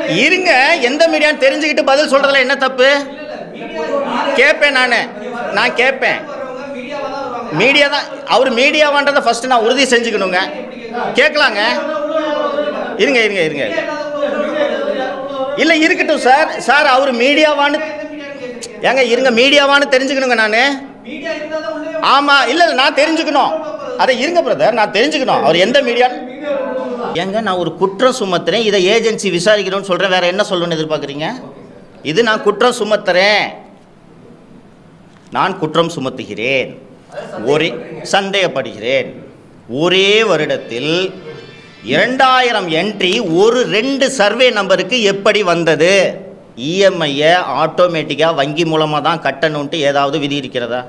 இருங்க எந்த மீடியான்னு தெரிஞ்சுக்கிட்டு பதில் சொல்றதுல என்ன தப்பு கேட்பேன் நான் நான் கேட்பேன் மீடியா தான் அவர் மீடியாவான்றதை ஃபர்ஸ்ட் நான் உறுதி செஞ்சுக்கணுங்க கேட்கலாங்க இருங்க இருங்க இருங்க இல்லை இருக்கட்டும் சார் சார் அவர் மீடியாவான்னு ஏங்க இருங்க மீடியாவான்னு தெரிஞ்சுக்கணுங்க நான் ஆமாம் இல்லை இல்லை நான் தெரிஞ்சுக்கணும் அதை இருங்க பிரதர் நான் தெரிஞ்சுக்கணும் அவர் எந்த மீடியா ஏங்க நான் ஒரு குற்றம் சுமத்துறேன் இதை ஏஜென்சி விசாரிக்கணும்னு சொல்கிறேன் வேற என்ன சொல்லணும்னு எதிர்பார்க்குறீங்க இது நான் குற்றம் சுமத்துறேன் நான் குற்றம் சுமத்துகிறேன் ஒரே சந்தேகப்படுகிறேன் ஒரே வருடத்தில் இரண்டாயிரம் என்ட்ரி ஒரு ரெண்டு சர்வே நம்பருக்கு எப்படி வந்தது இஎம்ஐயை ஆட்டோமேட்டிக்காக வங்கி மூலமாக தான் கட்டணுன்ட்டு ஏதாவது விதி இருக்கிறதா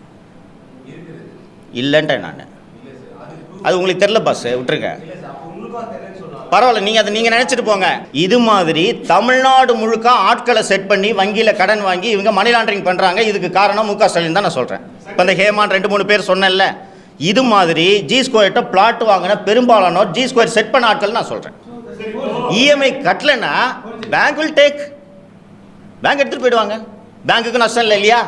இல்லைன்றேன் நான் அது உங்களுக்கு தெரில பாஸ் விட்டுருங்க பரவாயில்ல நீங்கள் அதை நீங்கள் நினச்சிட்டு போங்க இது மாதிரி தமிழ்நாடு முழுக்க ஆட்களை செட் பண்ணி வங்கியில் கடன் வாங்கி இவங்க மணி லாண்டரிங் பண்ணுறாங்க இதுக்கு காரணம் மு க ஸ்டாலின் தான் நான் சொல்கிறேன் இப்போ இந்த ஹேமான் ரெண்டு மூணு பேர் சொன்னேன்ல இது மாதிரி ஜி ஸ்கொயர்கிட்ட பிளாட் வாங்கின பெரும்பாலானோர் ஜி ஸ்கொயர் செட் பண்ண ஆட்கள் நான் சொல்கிறேன் இஎம்ஐ கட்டலைன்னா பேங்க் வில் டேக் பேங்க் எடுத்துகிட்டு போயிடுவாங்க பேங்க்குக்கு நஷ்டம் இல்லை இல்லையா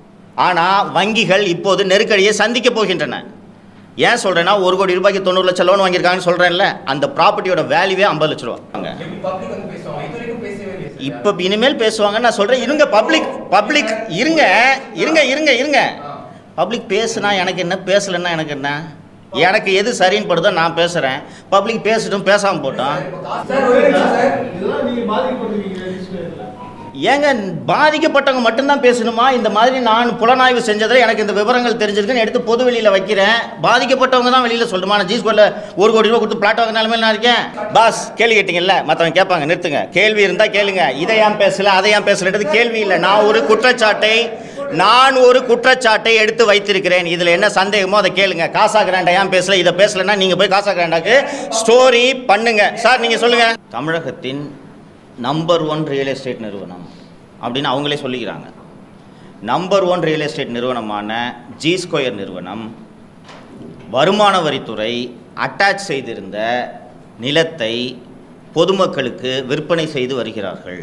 ஆனால் வங்கிகள் இப்போது நெருக்கடியை சந்திக்க போகின்றன ஏன் சொல்கிறேன்னா ஒரு கோடி ரூபாய்க்கு தொண்ணூறு லட்சம் லோன் வாங்கியிருக்காங்கன்னு சொல்கிறேன்ல அந்த ப்ராப்பர்ட்டியோட வேல்யூவே ஐம்பது லட்ச ரூபா அங்க பப்ளிக் வந்து பேசுவாங்க இது வரைக்கும் பேசவே இல்லையே சார். இப்போ இனிமேல் பேசுவாங்க நான் சொல்கிறேன் இருங்க பப்ளிக் பப்ளிக் இருங்க இருங்க இருங்க இருங்க பப்ளிக் பேசுனா எனக்கு என்ன பேசலைன்னா எனக்கு என்ன எனக்கு எது சரின்னு படுதோ நான் பேசுகிறேன் பப்ளிக் பேசட்டும் பேசாமல் போட்டோம் சார் ஒரு நிமிஷம் சார் இதெல்லாம் நீங்க பாதிக்கப்பட்டிருக்கீங்க டிஸ்பிளேல ஏங்க பாதிக்கப்பட்டவங்க மட்டும்தான் பேசணுமா இந்த மாதிரி நான் புலனாய்வு செஞ்சதில் எனக்கு இந்த விவரங்கள் தெரிஞ்சிருக்குன்னு எடுத்து பொது வெளியில் வைக்கிறேன் பாதிக்கப்பட்டவங்க தான் வெளியில் சொல்லணுமா நான் ஜி ஸ்கூலில் ஒரு கோடி ரூபா கொடுத்து பிளாட் வாங்க நிலமையில நான் இருக்கேன் பாஸ் கேள்வி கேட்டீங்கல்ல மற்றவங்க கேட்பாங்க நிறுத்துங்க கேள்வி இருந்தால் கேளுங்க இதை ஏன் பேசல அதை ஏன் பேசலன்றது கேள்வி இல்லை நான் ஒரு குற்றச்சாட்டை நான் ஒரு குற்றச்சாட்டை எடுத்து வைத்திருக்கிறேன் இதில் என்ன சந்தேகமோ அதை கேளுங்க காசா கிராண்டா ஏன் பேசல இதை பேசலைன்னா நீங்கள் போய் காசா கிராண்டாக்கு ஸ்டோரி பண்ணுங்க சார் நீங்கள் சொல்லுங்க தமிழகத்தின் நம்பர் ஒன் ரியல் எஸ்டேட் நிறுவனம் அப்படின்னு அவங்களே சொல்லிக்கிறாங்க நம்பர் ஒன் ரியல் எஸ்டேட் நிறுவனமான ஜி ஸ்கொயர் நிறுவனம் வருமான வரித்துறை அட்டாச் செய்திருந்த நிலத்தை பொதுமக்களுக்கு விற்பனை செய்து வருகிறார்கள்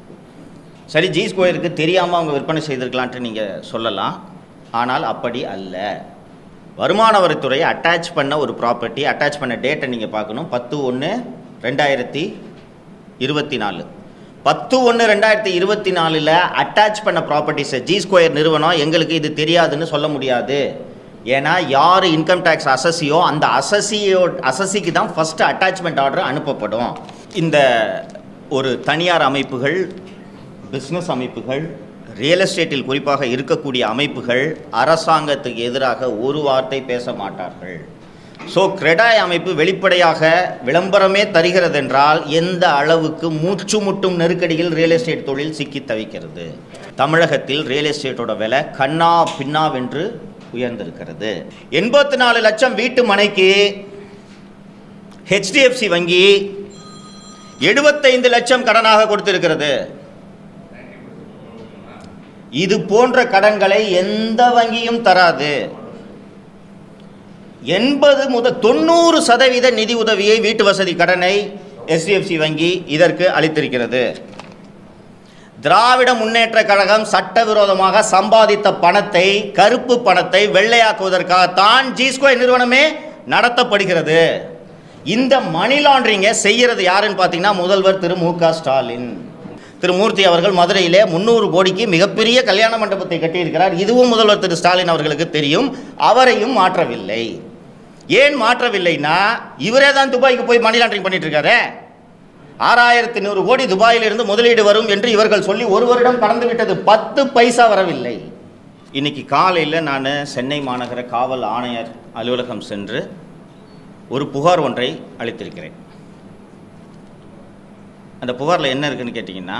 சரி ஜி ஸ்கொயருக்கு தெரியாமல் அவங்க விற்பனை செய்திருக்கலான்ட்டு நீங்கள் சொல்லலாம் ஆனால் அப்படி அல்ல வருமான வரித்துறை அட்டாச் பண்ண ஒரு ப்ராப்பர்ட்டி அட்டாச் பண்ண டேட்டை நீங்கள் பார்க்கணும் பத்து ஒன்று ரெண்டாயிரத்தி இருபத்தி நாலு பத்து ஒன்று ரெண்டாயிரத்தி இருபத்தி நாலில் அட்டாச் பண்ண ப்ராப்பர்ட்டிஸை ஜி ஸ்கொயர் நிறுவனம் எங்களுக்கு இது தெரியாதுன்னு சொல்ல முடியாது ஏன்னா யார் இன்கம் டேக்ஸ் அசஸியோ அந்த அசஸியோ அசஸிக்கு தான் ஃபஸ்ட்டு அட்டாச்மெண்ட் ஆர்டர் அனுப்பப்படும் இந்த ஒரு தனியார் அமைப்புகள் பிஸ்னஸ் அமைப்புகள் ரியல் எஸ்டேட்டில் குறிப்பாக இருக்கக்கூடிய அமைப்புகள் அரசாங்கத்துக்கு எதிராக ஒரு வார்த்தை பேச மாட்டார்கள் ஸோ கிரெடாய் அமைப்பு வெளிப்படையாக விளம்பரமே தருகிறதென்றால் எந்த அளவுக்கு மூச்சு முட்டும் நெருக்கடியில் ரியல் எஸ்டேட் தொழில் சிக்கி தவிக்கிறது தமிழகத்தில் ரியல் எஸ்டேட்டோட விலை கண்ணா பின்னாவென்று உயர்ந்திருக்கிறது எண்பத்தி நாலு லட்சம் வீட்டு மனைக்கு ஹெச்டிஎஃப்சி வங்கி எழுபத்தைந்து லட்சம் கடனாக கொடுத்திருக்கிறது இது போன்ற கடன்களை எந்த வங்கியும் தராது எண்பது முதல் தொண்ணூறு சதவீத நிதி உதவியை வீட்டு வசதி கடனை எஸ்டிஎஃப்சி வங்கி இதற்கு அளித்திருக்கிறது திராவிட முன்னேற்ற கழகம் சட்டவிரோதமாக சம்பாதித்த பணத்தை கருப்பு பணத்தை வெள்ளையாக்குவதற்காகத்தான் ஜி ஸ்கொயர் நிறுவனமே நடத்தப்படுகிறது இந்த மணி லாண்டரிங்கை செய்கிறது யாருன்னு பார்த்தீங்கன்னா முதல்வர் திரு மு க ஸ்டாலின் திரு மூர்த்தி அவர்கள் மதுரையிலே முந்நூறு கோடிக்கு மிகப்பெரிய கல்யாண மண்டபத்தை கட்டியிருக்கிறார் இதுவும் முதல்வர் திரு ஸ்டாலின் அவர்களுக்கு தெரியும் அவரையும் மாற்றவில்லை ஏன் மாற்றவில்லைன்னா இவரே தான் துபாய்க்கு போய் மணி லாண்டரிங் பண்ணிட்டு இருக்காரு ஆறாயிரத்தி நூறு கோடி துபாயிலிருந்து முதலீடு வரும் என்று இவர்கள் சொல்லி ஒரு வருடம் கடந்து விட்டது பத்து பைசா வரவில்லை இன்னைக்கு காலையில் நான் சென்னை மாநகர காவல் ஆணையர் அலுவலகம் சென்று ஒரு புகார் ஒன்றை அளித்திருக்கிறேன் அந்த புகாரில் என்ன இருக்குன்னு கேட்டிங்கன்னா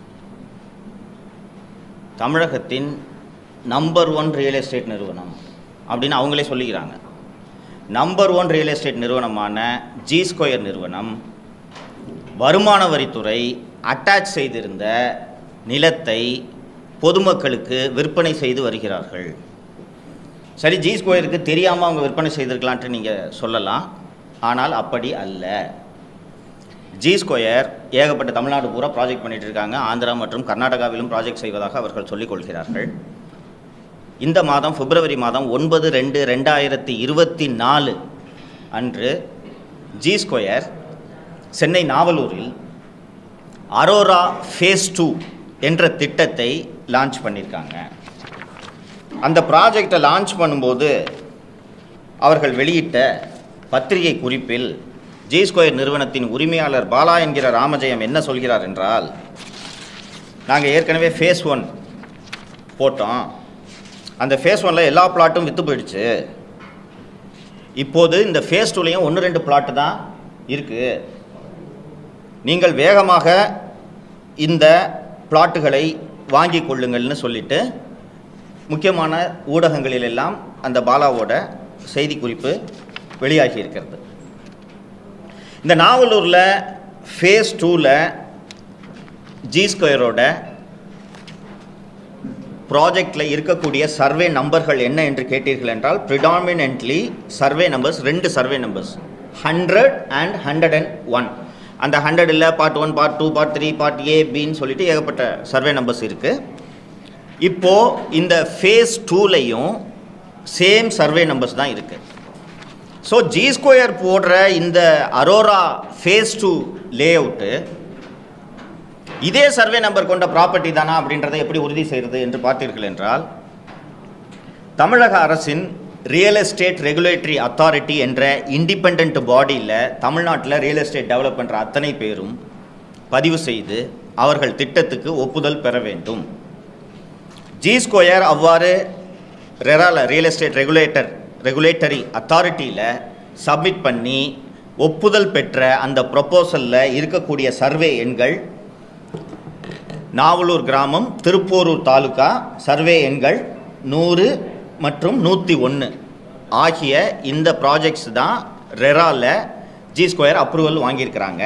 தமிழகத்தின் நம்பர் ஒன் ரியல் எஸ்டேட் நிறுவனம் அப்படின்னு அவங்களே சொல்லிக்கிறாங்க நம்பர் ஒன் ரியல் எஸ்டேட் நிறுவனமான ஜி ஸ்கொயர் நிறுவனம் வருமான வரித்துறை அட்டாச் செய்திருந்த நிலத்தை பொதுமக்களுக்கு விற்பனை செய்து வருகிறார்கள் சரி ஜி ஸ்கொயருக்கு தெரியாமல் அவங்க விற்பனை செய்திருக்கலான்ட்டு நீங்கள் சொல்லலாம் ஆனால் அப்படி அல்ல ஜி ஸ்கொயர் ஏகப்பட்ட தமிழ்நாடு பூரா ப்ராஜெக்ட் பண்ணிட்டு இருக்காங்க ஆந்திரா மற்றும் கர்நாடகாவிலும் ப்ராஜெக்ட் செய்வதாக அவர்கள் சொல்லிக் கொள்கிறார்கள் இந்த மாதம் பிப்ரவரி மாதம் ஒன்பது ரெண்டு ரெண்டாயிரத்தி இருபத்தி நாலு அன்று ஜி ஸ்கொயர் சென்னை நாவலூரில் அரோரா ஃபேஸ் டூ என்ற திட்டத்தை லான்ச் பண்ணியிருக்காங்க அந்த ப்ராஜெக்டை லான்ச் பண்ணும்போது அவர்கள் வெளியிட்ட பத்திரிகை குறிப்பில் ஜி ஸ்கொயர் நிறுவனத்தின் உரிமையாளர் பாலா என்கிற ராமஜெயம் என்ன சொல்கிறார் என்றால் நாங்கள் ஏற்கனவே ஃபேஸ் ஒன் போட்டோம் அந்த ஃபேஸ் ஒனில் எல்லா பிளாட்டும் விற்று போயிடுச்சு இப்போது இந்த ஃபேஸ் டூலையும் ஒன்று ரெண்டு பிளாட்டு தான் இருக்குது நீங்கள் வேகமாக இந்த பிளாட்டுகளை வாங்கி கொள்ளுங்கள்னு சொல்லிட்டு முக்கியமான ஊடகங்களிலெல்லாம் அந்த பாலாவோட செய்திக்குறிப்பு வெளியாகி இருக்கிறது இந்த நாவலூரில் ஃபேஸ் டூவில் ஜி ஸ்கொயரோட ப்ராஜெக்டில் இருக்கக்கூடிய சர்வே நம்பர்கள் என்ன என்று கேட்டீர்கள் என்றால் ப்ரிடாமினென்ட்லி சர்வே நம்பர்ஸ் ரெண்டு survey numbers hundred and hundred and one அந்த ஹண்ட்ரட் இல்லை part one part two part three part A பின்னு சொல்லிட்டு ஏகப்பட்ட சர்வே நம்பர்ஸ் இருக்குது இப்போது இந்த ஃபேஸ் டூலையும் சேம் சர்வே நம்பர்ஸ் தான் இருக்குது ஸோ ஜி ஸ்கொயர் போடுற இந்த Aurora phase two layout இதே சர்வே நம்பர் கொண்ட ப்ராப்பர்ட்டி தானா அப்படின்றதை எப்படி உறுதி செய்கிறது என்று பார்த்தீர்கள் என்றால் தமிழக அரசின் ரியல் எஸ்டேட் ரெகுலேட்டரி அத்தாரிட்டி என்ற இண்டிபெண்ட் பாடியில் தமிழ்நாட்டில் ரியல் எஸ்டேட் டெவலப் பண்ணுற அத்தனை பேரும் பதிவு செய்து அவர்கள் திட்டத்துக்கு ஒப்புதல் பெற வேண்டும் ஜி ஸ்கொயர் அவ்வாறு ரெரால ரியல் எஸ்டேட் ரெகுலேட்டர் ரெகுலேட்டரி அத்தாரிட்டியில் சப்மிட் பண்ணி ஒப்புதல் பெற்ற அந்த ப்ரொப்போசலில் இருக்கக்கூடிய சர்வே எண்கள் நாவலூர் கிராமம் திருப்போரூர் தாலுகா சர்வே எண்கள் நூறு மற்றும் நூற்றி ஒன்று ஆகிய இந்த ப்ராஜெக்ட்ஸ் தான் ரெரால ஜி ஸ்கொயர் அப்ரூவல் வாங்கியிருக்கிறாங்க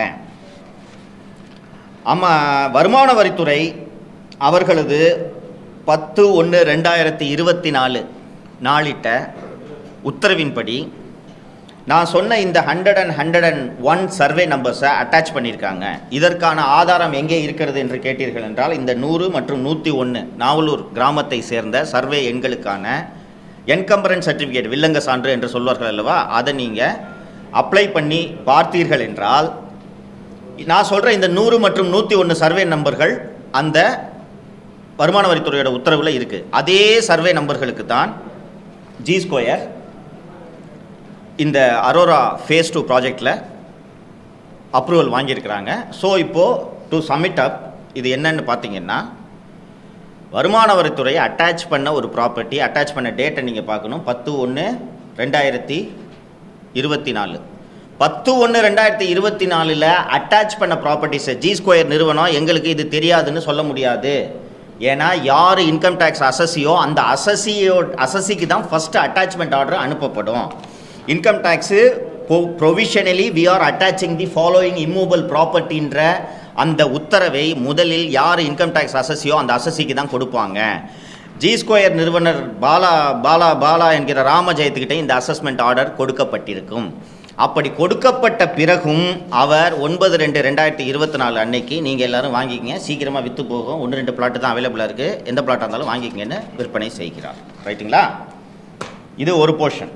ஆமாம் வருமான வரித்துறை அவர்களது பத்து ஒன்று ரெண்டாயிரத்தி இருபத்தி நாலு நாளிட்ட உத்தரவின்படி நான் சொன்ன இந்த hundred and hundred and one survey நம்பர்ஸை அட்டாச் பண்ணியிருக்காங்க இதற்கான ஆதாரம் எங்கே இருக்கிறது என்று கேட்டீர்கள் என்றால் இந்த நூறு மற்றும் நூற்றி ஒன்று நாவலூர் கிராமத்தை சேர்ந்த சர்வே எண்களுக்கான என்கம்பரன்ஸ் சர்டிஃபிகேட் வில்லங்க சான்று என்று சொல்வார்கள் அல்லவா அதை நீங்கள் அப்ளை பண்ணி பார்த்தீர்கள் என்றால் நான் சொல்கிற இந்த நூறு மற்றும் நூற்றி ஒன்று சர்வே நம்பர்கள் அந்த வருமான வரித்துறையோட உத்தரவில் இருக்குது அதே சர்வே நம்பர்களுக்கு தான் ஜி ஸ்கொயர் இந்த அரோரா ஃபேஸ் டூ ப்ராஜெக்டில் அப்ரூவல் வாங்கியிருக்கிறாங்க ஸோ இப்போது டு சப்மிட் அப் இது என்னன்னு பார்த்தீங்கன்னா வருமான வரித்துறை அட்டாச் பண்ண ஒரு ப்ராப்பர்ட்டி அட்டாச் பண்ண டேட்டை நீங்கள் பார்க்கணும் பத்து ஒன்று ரெண்டாயிரத்தி இருபத்தி நாலு பத்து ஒன்று ரெண்டாயிரத்தி இருபத்தி நாலில் அட்டாச் பண்ண ப்ராப்பர்ட்டிஸை ஜி ஸ்கொயர் நிறுவனம் எங்களுக்கு இது தெரியாதுன்னு சொல்ல முடியாது ஏன்னா யார் இன்கம் டேக்ஸ் அசஸியோ அந்த அசஸியோ அசஸிக்கு தான் ஃபஸ்ட்டு அட்டாச்மெண்ட் ஆர்டர் அனுப்பப்படும் income tax provisionally we are attaching the following immovable ப்ராப்பர்ட்டின்ற அந்த உத்தரவை முதலில் யார் இன்கம் டேக்ஸ் அசஸியோ அந்த அசஸிக்கு தான் கொடுப்பாங்க ஜி ஸ்கொயர் நிறுவனர் பாலா பாலா பாலா என்கிற ராமஜெயத்துக்கிட்ட இந்த அசஸ்மெண்ட் ஆர்டர் கொடுக்கப்பட்டிருக்கும் அப்படி கொடுக்கப்பட்ட பிறகும் அவர் ஒன்பது ரெண்டு ரெண்டாயிரத்தி இருபத்தி நாலு அன்னைக்கு நீங்கள் எல்லாரும் வாங்கிக்கங்க சீக்கிரமாக விற்று போகும் ஒன்று ரெண்டு பிளாட்டு தான் அவைலபிளாக இருக்குது எந்த பிளாட்டாக இருந்தாலும் வாங்கிக்கங்கன்னு விற்பனை செய்கிறார் ரைட்டுங்களா இது ஒரு போர்ஷன்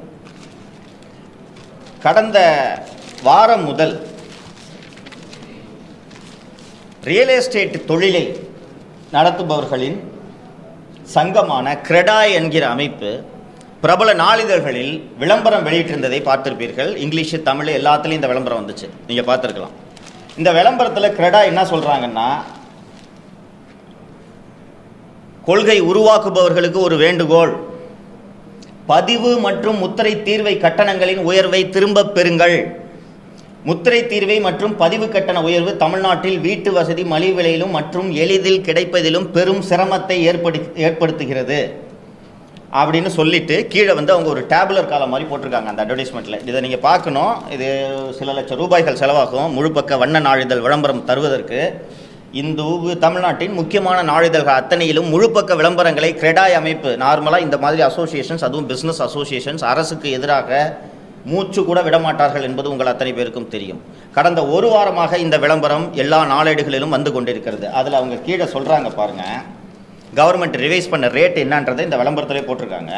கடந்த வாரம் முதல் ரியல் எஸ்டேட் தொழிலை நடத்துபவர்களின் சங்கமான கிரெடா என்கிற அமைப்பு பிரபல நாளிதழ்களில் விளம்பரம் வெளியிட்டிருந்ததை பார்த்திருப்பீர்கள் இங்கிலீஷு தமிழ் எல்லாத்துலேயும் இந்த விளம்பரம் வந்துச்சு நீங்கள் பார்த்துருக்கலாம் இந்த விளம்பரத்தில் கிரெடா என்ன சொல்கிறாங்கன்னா கொள்கை உருவாக்குபவர்களுக்கு ஒரு வேண்டுகோள் பதிவு மற்றும் முத்திரை தீர்வை கட்டணங்களின் உயர்வை திரும்பப் பெறுங்கள் முத்திரை தீர்வை மற்றும் பதிவு கட்டண உயர்வு தமிழ்நாட்டில் வீட்டு வசதி மலிவு விலையிலும் மற்றும் எளிதில் கிடைப்பதிலும் பெரும் சிரமத்தை ஏற்படு ஏற்படுத்துகிறது அப்படின்னு சொல்லிட்டு கீழே வந்து அவங்க ஒரு டேபுலர் காலம் மாதிரி போட்டிருக்காங்க அந்த அட்வர்டைஸ்மெண்ட்டில் இதை நீங்கள் பார்க்கணும் இது சில லட்சம் ரூபாய்கள் செலவாகும் முழுப்பக்க வண்ண நாளிதழ் விளம்பரம் தருவதற்கு இந்த ஊ- தமிழ்நாட்டின் முக்கியமான நாளிதழ்கள் அத்தனையிலும் முழுப்பக்க விளம்பரங்களை கிரெடாய் அமைப்பு நார்மலாக இந்த மாதிரி அசோசியேஷன்ஸ் அதுவும் பிஸ்னஸ் அசோசியேஷன்ஸ் அரசுக்கு எதிராக மூச்சு கூட விடமாட்டார்கள் என்பது உங்கள் அத்தனை பேருக்கும் தெரியும் கடந்த ஒரு வாரமாக இந்த விளம்பரம் எல்லா நாளேடுகளிலும் வந்து கொண்டிருக்கிறது அதில் அவங்க கீழே சொல்கிறாங்க பாருங்க கவர்மெண்ட் ரிவைஸ் பண்ண ரேட் என்னன்றதை இந்த விளம்பரத்திலே போட்டிருக்காங்க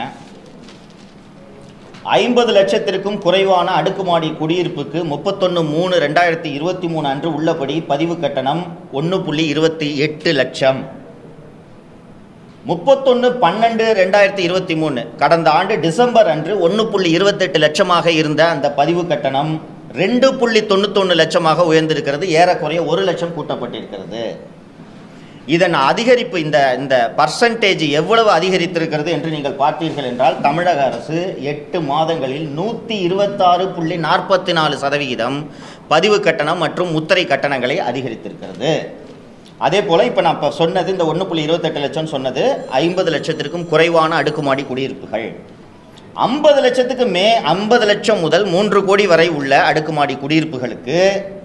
ஐம்பது லட்சத்திற்கும் குறைவான அடுக்குமாடி குடியிருப்புக்கு முப்பத்தொன்று மூணு ரெண்டாயிரத்தி இருபத்தி மூணு அன்று உள்ளபடி பதிவு கட்டணம் ஒன்று புள்ளி இருபத்தி எட்டு லட்சம் முப்பத்தொன்று பன்னெண்டு ரெண்டாயிரத்தி இருபத்தி மூணு கடந்த ஆண்டு டிசம்பர் அன்று ஒன்று புள்ளி இருபத்தெட்டு லட்சமாக இருந்த அந்த பதிவு கட்டணம் ரெண்டு புள்ளி தொண்ணூத்தொன்று லட்சமாக உயர்ந்திருக்கிறது ஏறக்குறைய ஒரு லட்சம் கூட்டப்பட்டிருக்கிறது இதன் அதிகரிப்பு இந்த இந்த பர்சன்டேஜ் எவ்வளவு அதிகரித்திருக்கிறது என்று நீங்கள் பார்த்தீர்கள் என்றால் தமிழக அரசு எட்டு மாதங்களில் நூற்றி இருபத்தாறு புள்ளி நாற்பத்தி நாலு சதவிகிதம் பதிவு கட்டணம் மற்றும் முத்திரை கட்டணங்களை அதிகரித்திருக்கிறது அதே போல் இப்போ நான் இப்போ சொன்னது இந்த ஒன்று புள்ளி இருபத்தெட்டு லட்சம் சொன்னது ஐம்பது லட்சத்திற்கும் குறைவான அடுக்குமாடி குடியிருப்புகள் ஐம்பது லட்சத்துக்கு மே ஐம்பது லட்சம் முதல் மூன்று கோடி வரை உள்ள அடுக்குமாடி குடியிருப்புகளுக்கு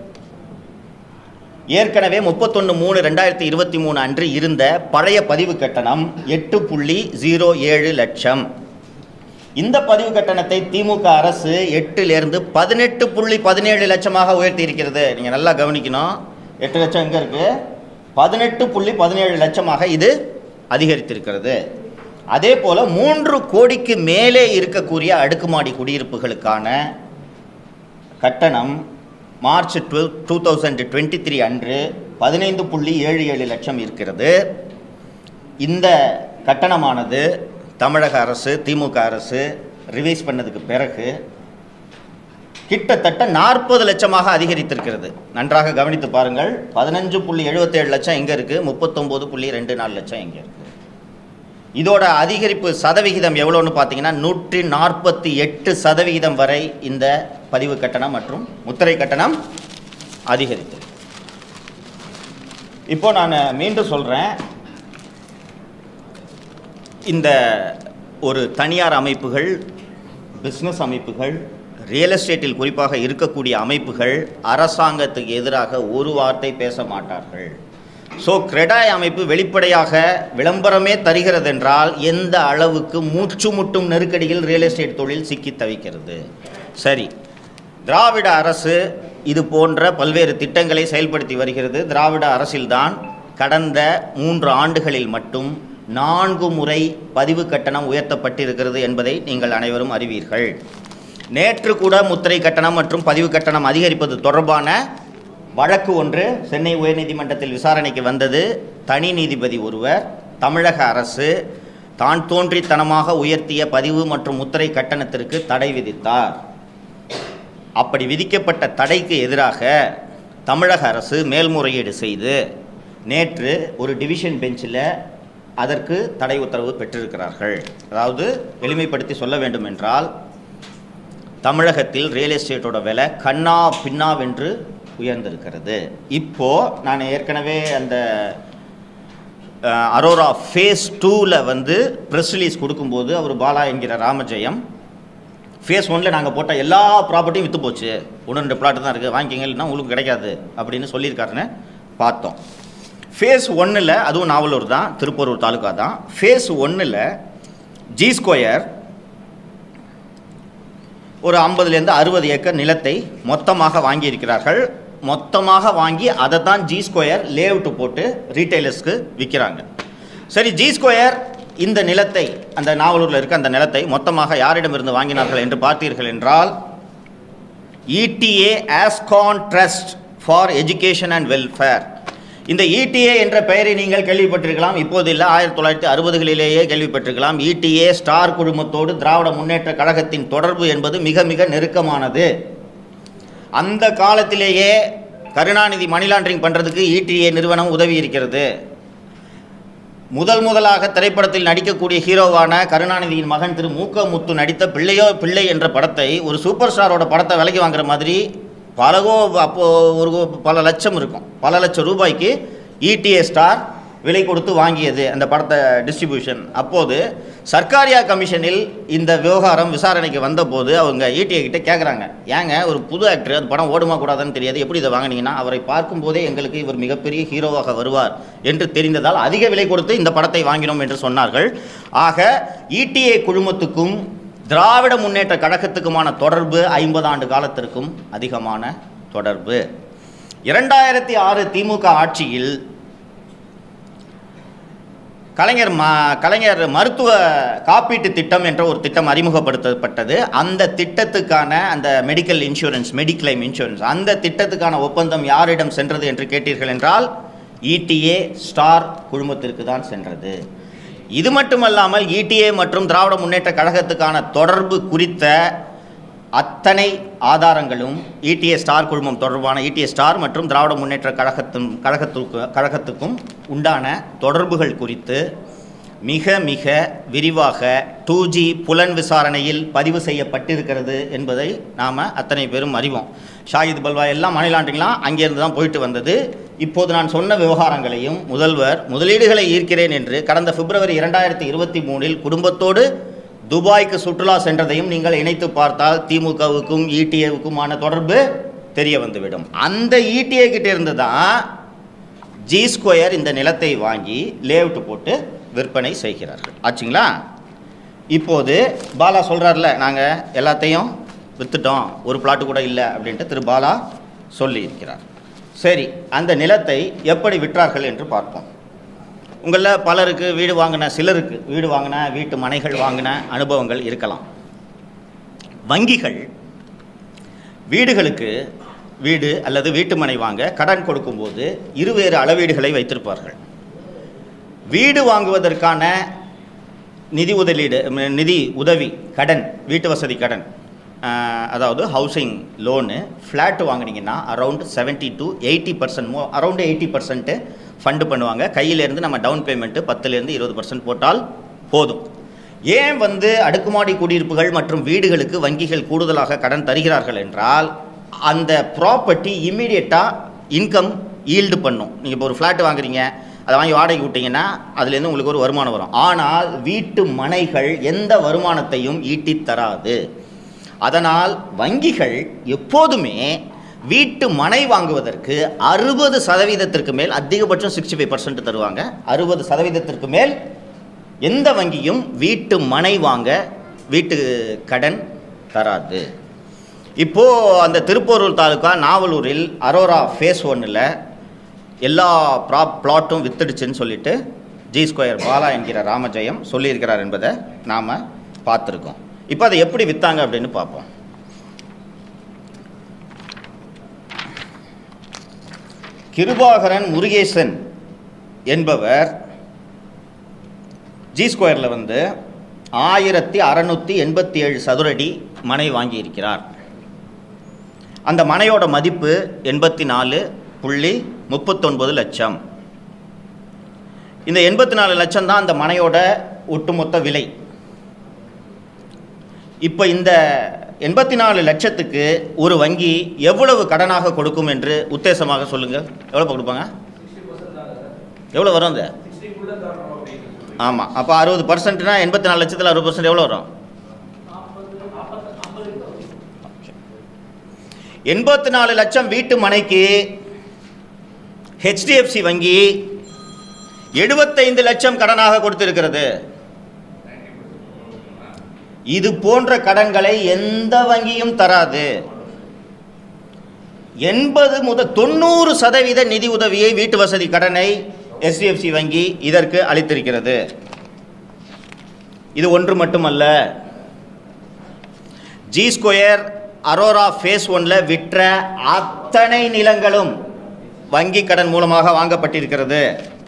ஏற்கனவே முப்பத்தொன்று மூணு ரெண்டாயிரத்தி இருபத்தி மூணு அன்று இருந்த பழைய பதிவு கட்டணம் எட்டு புள்ளி ஜீரோ ஏழு லட்சம் இந்த பதிவு கட்டணத்தை திமுக அரசு எட்டிலிருந்து பதினெட்டு புள்ளி பதினேழு லட்சமாக உயர்த்தி இருக்கிறது நீங்கள் நல்லா கவனிக்கணும் எட்டு லட்சம் எங்கே இருக்குது பதினெட்டு புள்ளி பதினேழு லட்சமாக இது அதிகரித்திருக்கிறது அதே போல் மூன்று கோடிக்கு மேலே இருக்கக்கூடிய அடுக்குமாடி குடியிருப்புகளுக்கான கட்டணம் March twelve two thousand twenty three அன்று பதினைந்து புள்ளி ஏழு ஏழு லட்சம் இருக்கிறது இந்த கட்டணமானது தமிழக அரசு திமுக அரசு ரிவைஸ் பண்ணதுக்கு பிறகு கிட்டத்தட்ட நாற்பது லட்சமாக அதிகரித்திருக்கிறது நன்றாக கவனித்து பாருங்கள் பதினஞ்சு புள்ளி எழுபத்தேழு லட்சம் எங்கே இருக்குது முப்பத்தொம்போது புள்ளி ரெண்டு நாலு லட்சம் எங்கே இருக்குது இதோட அதிகரிப்பு சதவிகிதம் எவ்வளோன்னு பார்த்தீங்கன்னா நூற்றி நாற்பத்தி எட்டு சதவிகிதம் வரை இந்த பதிவு கட்டணம் மற்றும் முத்திரை கட்டணம் அதிகரித்து இப்போ நான் மீண்டும் சொல்கிறேன் இந்த ஒரு தனியார் அமைப்புகள் பிஸ்னஸ் அமைப்புகள் ரியல் எஸ்டேட்டில் குறிப்பாக இருக்கக்கூடிய அமைப்புகள் அரசாங்கத்துக்கு எதிராக ஒரு வார்த்தை பேச மாட்டார்கள் ஸோ கிரெடாய் அமைப்பு வெளிப்படையாக விளம்பரமே தருகிறதென்றால் எந்த அளவுக்கு மூச்சு முட்டும் நெருக்கடியில் ரியல் எஸ்டேட் தொழில் சிக்கி தவிக்கிறது சரி திராவிட அரசு இது போன்ற பல்வேறு திட்டங்களை செயல்படுத்தி வருகிறது திராவிட அரசில்தான் கடந்த மூன்று ஆண்டுகளில் மட்டும் நான்கு முறை பதிவு கட்டணம் உயர்த்தப்பட்டிருக்கிறது என்பதை நீங்கள் அனைவரும் அறிவீர்கள் நேற்று கூட முத்திரை கட்டணம் மற்றும் பதிவு கட்டணம் அதிகரிப்பது தொடர்பான வழக்கு ஒன்று சென்னை உயர்நீதிமன்றத்தில் விசாரணைக்கு வந்தது தனி நீதிபதி ஒருவர் தமிழக அரசு தான் தோன்றித்தனமாக உயர்த்திய பதிவு மற்றும் முத்திரை கட்டணத்திற்கு தடை விதித்தார் அப்படி விதிக்கப்பட்ட தடைக்கு எதிராக தமிழக அரசு மேல்முறையீடு செய்து நேற்று ஒரு டிவிஷன் பெஞ்சில் அதற்கு தடை உத்தரவு பெற்றிருக்கிறார்கள் அதாவது எளிமைப்படுத்தி சொல்ல வேண்டும் என்றால் தமிழகத்தில் ரியல் எஸ்டேட்டோட விலை கண்ணா பின்னாவென்று உயர்ந்திருக்கிறது இப்போ நான் ஏற்கனவே அந்த அஹ், அரோரா ஃபேஸ் டூவில் வந்து ப்ரெஸ் ரிலீஸ் கொடுக்கும்போது அவர் பாலா என்கிற ராமஜெயம் ஃபேஸ் ஒன்ல நாங்கள் போட்ட எல்லா ப்ராப்பர்ட்டியும் விற்று போச்சு ஒன்று ரெண்டு பிளாட் தான் இருக்குது வாங்கிக்கிங்க இல்லைன்னா உங்களுக்கு கிடைக்காது அப்படின்னு சொல்லியிருக்காருன்னு பார்த்தோம் ஃபேஸ் ஒன்றில் அதுவும் நாவலூர் தான் திருப்பூர் தாலுக்கா தான் ஃபேஸ் ஒன்றில் ஜி ஸ்கொயர் ஒரு ஐம்பதுலேருந்து அறுபது ஏக்கர் நிலத்தை மொத்தமாக வாங்கியிருக்கிறார்கள் மொத்தமாக வாங்கி அதை தான் ஜி ஸ்கொயர் லேஅவுட் போட்டு ரீட்டைலர்ஸ்க்கு விற்கிறாங்க சரி ஜி ஸ்கொயர் இந்த நிலத்தை அந்த நாவலூரில் இருக்க அந்த நிலத்தை மொத்தமாக யாரிடமிருந்து வாங்கினார்கள் என்று பார்த்தீர்கள் என்றால் ETA Ascon trust for education and welfare இந்த இடிஏ என்ற பெயரை நீங்கள் கேள்விப்பட்டிருக்கலாம் இப்போது இல்லை ஆயிரத்தி தொள்ளாயிரத்தி அறுபதுகளிலேயே கேள்விப்பட்டிருக்கலாம் இடிஏ ஸ்டார் குழுமத்தோடு திராவிட முன்னேற்ற கழகத்தின் தொடர்பு என்பது மிக மிக நெருக்கமானது அந்த காலத்திலேயே கருணாநிதி மணி லாண்டரிங் பண்ணுறதுக்கு இடிஏ நிறுவனம் உதவி இருக்கிறது முதல் முதலாக திரைப்படத்தில் நடிக்கக்கூடிய ஹீரோவான கருணாநிதியின் மகன் திரு மூக்க முத்து நடித்த பிள்ளையோ பிள்ளை என்ற படத்தை ஒரு சூப்பர் ஸ்டாரோட படத்தை விலைக்கு வாங்குற மாதிரி பலகோ அப்போது ஒரு பல லட்சம் இருக்கும் பல லட்சம் ரூபாய்க்கு இடிஏ ஸ்டார் விலை கொடுத்து வாங்கியது அந்த படத்தை டிஸ்ட்ரிபியூஷன் அப்போது சர்க்காரியா கமிஷனில் இந்த விவகாரம் விசாரணைக்கு வந்தபோது அவங்க இடிஏ கிட்ட கேட்குறாங்க ஏங்க ஒரு புது ஆக்டர் அந்த படம் ஓடுமா கூடாதுன்னு தெரியாது எப்படி இதை வாங்கினீங்கன்னா அவரை பார்க்கும்போதே எங்களுக்கு இவர் மிகப்பெரிய ஹீரோவாக வருவார் என்று தெரிந்ததால் அதிக விலை கொடுத்து இந்த படத்தை வாங்கினோம் என்று சொன்னார்கள் ஆக இடிஏ குழுமத்துக்கும் திராவிட முன்னேற்ற கழகத்துக்குமான தொடர்பு ஐம்பது ஆண்டு காலத்திற்கும் அதிகமான தொடர்பு இரண்டாயிரத்தி ஆறு திமுக ஆட்சியில் கலைஞர் ம கலைஞர் மருத்துவ காப்பீட்டு திட்டம் என்ற ஒரு திட்டம் அறிமுகப்படுத்தப்பட்டது அந்த திட்டத்துக்கான அந்த மெடிக்கல் இன்சூரன்ஸ் மெடிக்ளைம் இன்சூரன்ஸ் அந்த திட்டத்துக்கான ஒப்பந்தம் யாரிடம் சென்றது என்று கேட்டீர்கள் என்றால் இடிஏ ஸ்டார் குழுமத்திற்கு தான் சென்றது இது மட்டுமல்லாமல் இடிஏ மற்றும் திராவிட முன்னேற்ற கழகத்துக்கான தொடர்பு குறித்த அத்தனை ஆதாரங்களும் இடிஏ ஸ்டார் குழுமம் தொடர்பான இடிஏ ஸ்டார் மற்றும் திராவிட முன்னேற்ற கழகத்தின் கழகத்துக்கு கழகத்துக்கும் உண்டான தொடர்புகள் குறித்து மிக மிக விரிவாக டூ ஜி புலன் விசாரணையில் பதிவு செய்யப்பட்டிருக்கிறது என்பதை நாம் அத்தனை பேரும் அறிவோம் ஷாஹித் பல்வா எல்லாம் மாநிலாண்டிங்களாம் அங்கேருந்து தான் போயிட்டு வந்தது இப்போது நான் சொன்ன விவகாரங்களையும் முதல்வர் முதலீடுகளை ஈர்க்கிறேன் என்று கடந்த பிப்ரவரி இரண்டாயிரத்தி இருபத்தி மூணில் குடும்பத்தோடு துபாய்க்கு சுற்றுலா சென்றதையும் நீங்கள் இணைத்து பார்த்தால் திமுகவுக்கும் இடிஏவுக்குமான தொடர்பு தெரிய வந்துவிடும் அந்த இடிஏ கிட்ட இருந்து தான் ஜி ஸ்கொயர் இந்த நிலத்தை வாங்கி லேஅவுட் போட்டு விற்பனை செய்கிறார்கள் ஆச்சுங்களா இப்போது பாலா சொல்கிறார்ல நாங்கள் எல்லாத்தையும் விற்றுட்டோம் ஒரு பிளாட்டு கூட இல்லை அப்படின்ட்டு திரு பாலா சொல்லியிருக்கிறார் சரி அந்த நிலத்தை எப்படி விற்றார்கள் என்று பார்ப்போம் உங்களில் பலருக்கு வீடு வாங்கின சிலருக்கு வீடு வாங்கின வீட்டு மனைகள் வாங்கின அனுபவங்கள் இருக்கலாம் வங்கிகள் வீடுகளுக்கு வீடு அல்லது வீட்டு மனை வாங்க கடன் கொடுக்கும்போது இருவேறு அளவீடுகளை வைத்திருப்பார்கள் வீடு வாங்குவதற்கான நிதி முதலீடு ம், நிதி உதவி கடன் வீட்டு வசதி கடன் அஹ், அதாவது ஹவுசிங் லோனு ஃப்ளாட் வாங்குனீங்கன்னா around seventy to eighty percent மோ அரௌண்ட் எயிட்டி பர்சன்ட்டு ஃபண்டு பண்ணுவாங்க கையிலேருந்து நம்ம டவுன் பேமெண்ட்டு பத்துலேருந்து இருபது பர்சன்ட் போட்டால் போதும் ஏன் வந்து அடுக்குமாடி குடியிருப்புகள் மற்றும் வீடுகளுக்கு வங்கிகள் கூடுதலாக கடன் தருகிறார்கள் என்றால் அந்த ப்ராப்பர்ட்டி இம்மீடியட்டாக இன்கம் ஈல்டு பண்ணும் நீங்கள் இப்போ ஒரு ஃப்ளாட் வாங்குறீங்க அதை வாங்கி வாடகை விட்டீங்கன்னா அதுலேருந்து உங்களுக்கு ஒரு வருமானம் வரும் ஆனால் வீட்டு மனைகள் எந்த வருமானத்தையும் ஈட்டித் தராது அதனால் வங்கிகள் எப்போதுமே வீட்டு மனை வாங்குவதற்கு அறுபது சதவீதத்திற்கு மேல் அதிகபட்சம் சிக்ஸ்டி ஃபைவ் பர்சன்ட் தருவாங்க அறுபது சதவீதத்திற்கு மேல் எந்த வங்கியும் வீட்டு மனை வாங்க வீட்டு கடன் தராது இப்போது அந்த திருப்போரூர் தாலுக்கா நாவலூரில் அரோரா ஃபேஸ் ஒன்னில் எல்லா ப்ராப் பிளாட்டும் வித்துடுச்சுன்னு சொல்லிட்டு ஜி ஸ்கொயர் பாலா என்கிற ராமஜெயம் சொல்லியிருக்கிறார் என்பதை நாம் பார்த்துருக்கோம் இப்போ அதை எப்படி விற்றாங்க அப்படின்னு பார்ப்போம் கிருபாகரன் முருகேசன் என்பவர் ஜி ஸ்கொயரில் வந்து ஆயிரத்தி அறநூற்றி எண்பத்தி ஏழு சதுரடி மனை வாங்கியிருக்கிறார் அந்த மனையோட மதிப்பு எண்பத்தி நாலு புள்ளி முப்பத்தொன்பது லட்சம் இந்த எண்பத்தி நாலு லட்சம் தான் அந்த மனையோட ஒட்டுமொத்த விலை இப்போ இந்த எண்பத்தி நாலு லட்சத்துக்கு ஒரு வங்கி எவ்வளவு கடனாக கொடுக்கும் என்று உத்தேசமாக சொல்லுங்கள் எவ்வளோ கொடுப்பாங்க எவ்வளோ வரும் அது ஆமாம் அப்போ அறுபது பர்சன்ட்னா எண்பத்தி நாலு லட்சத்தில் அறுபது பர்சன்ட் எவ்வளோ வரும் எண்பத்தி நாலு லட்சம் வீட்டு மனைக்கு ஹெச்டிஎஃப்சி வங்கி எழுபத்தைந்து லட்சம் கடனாக கொடுத்திருக்கிறது இது போன்ற கடன்களை எந்த வங்கியும் தராது எண்பது முதல் தொண்ணூறு சதவீத நிதி உதவியை வீட்டு வசதி கடனை எஸ்டிஎஃப்சி வங்கி இதற்கு அளித்திருக்கிறது இது ஒன்று மட்டுமல்ல ஜி ஸ்கொயர் அரோரா ஃபேஸ் ஒன்ல விற்ற அத்தனை நிலங்களும் வங்கி கடன் மூலமாக வாங்கப்பட்டிருக்கிறது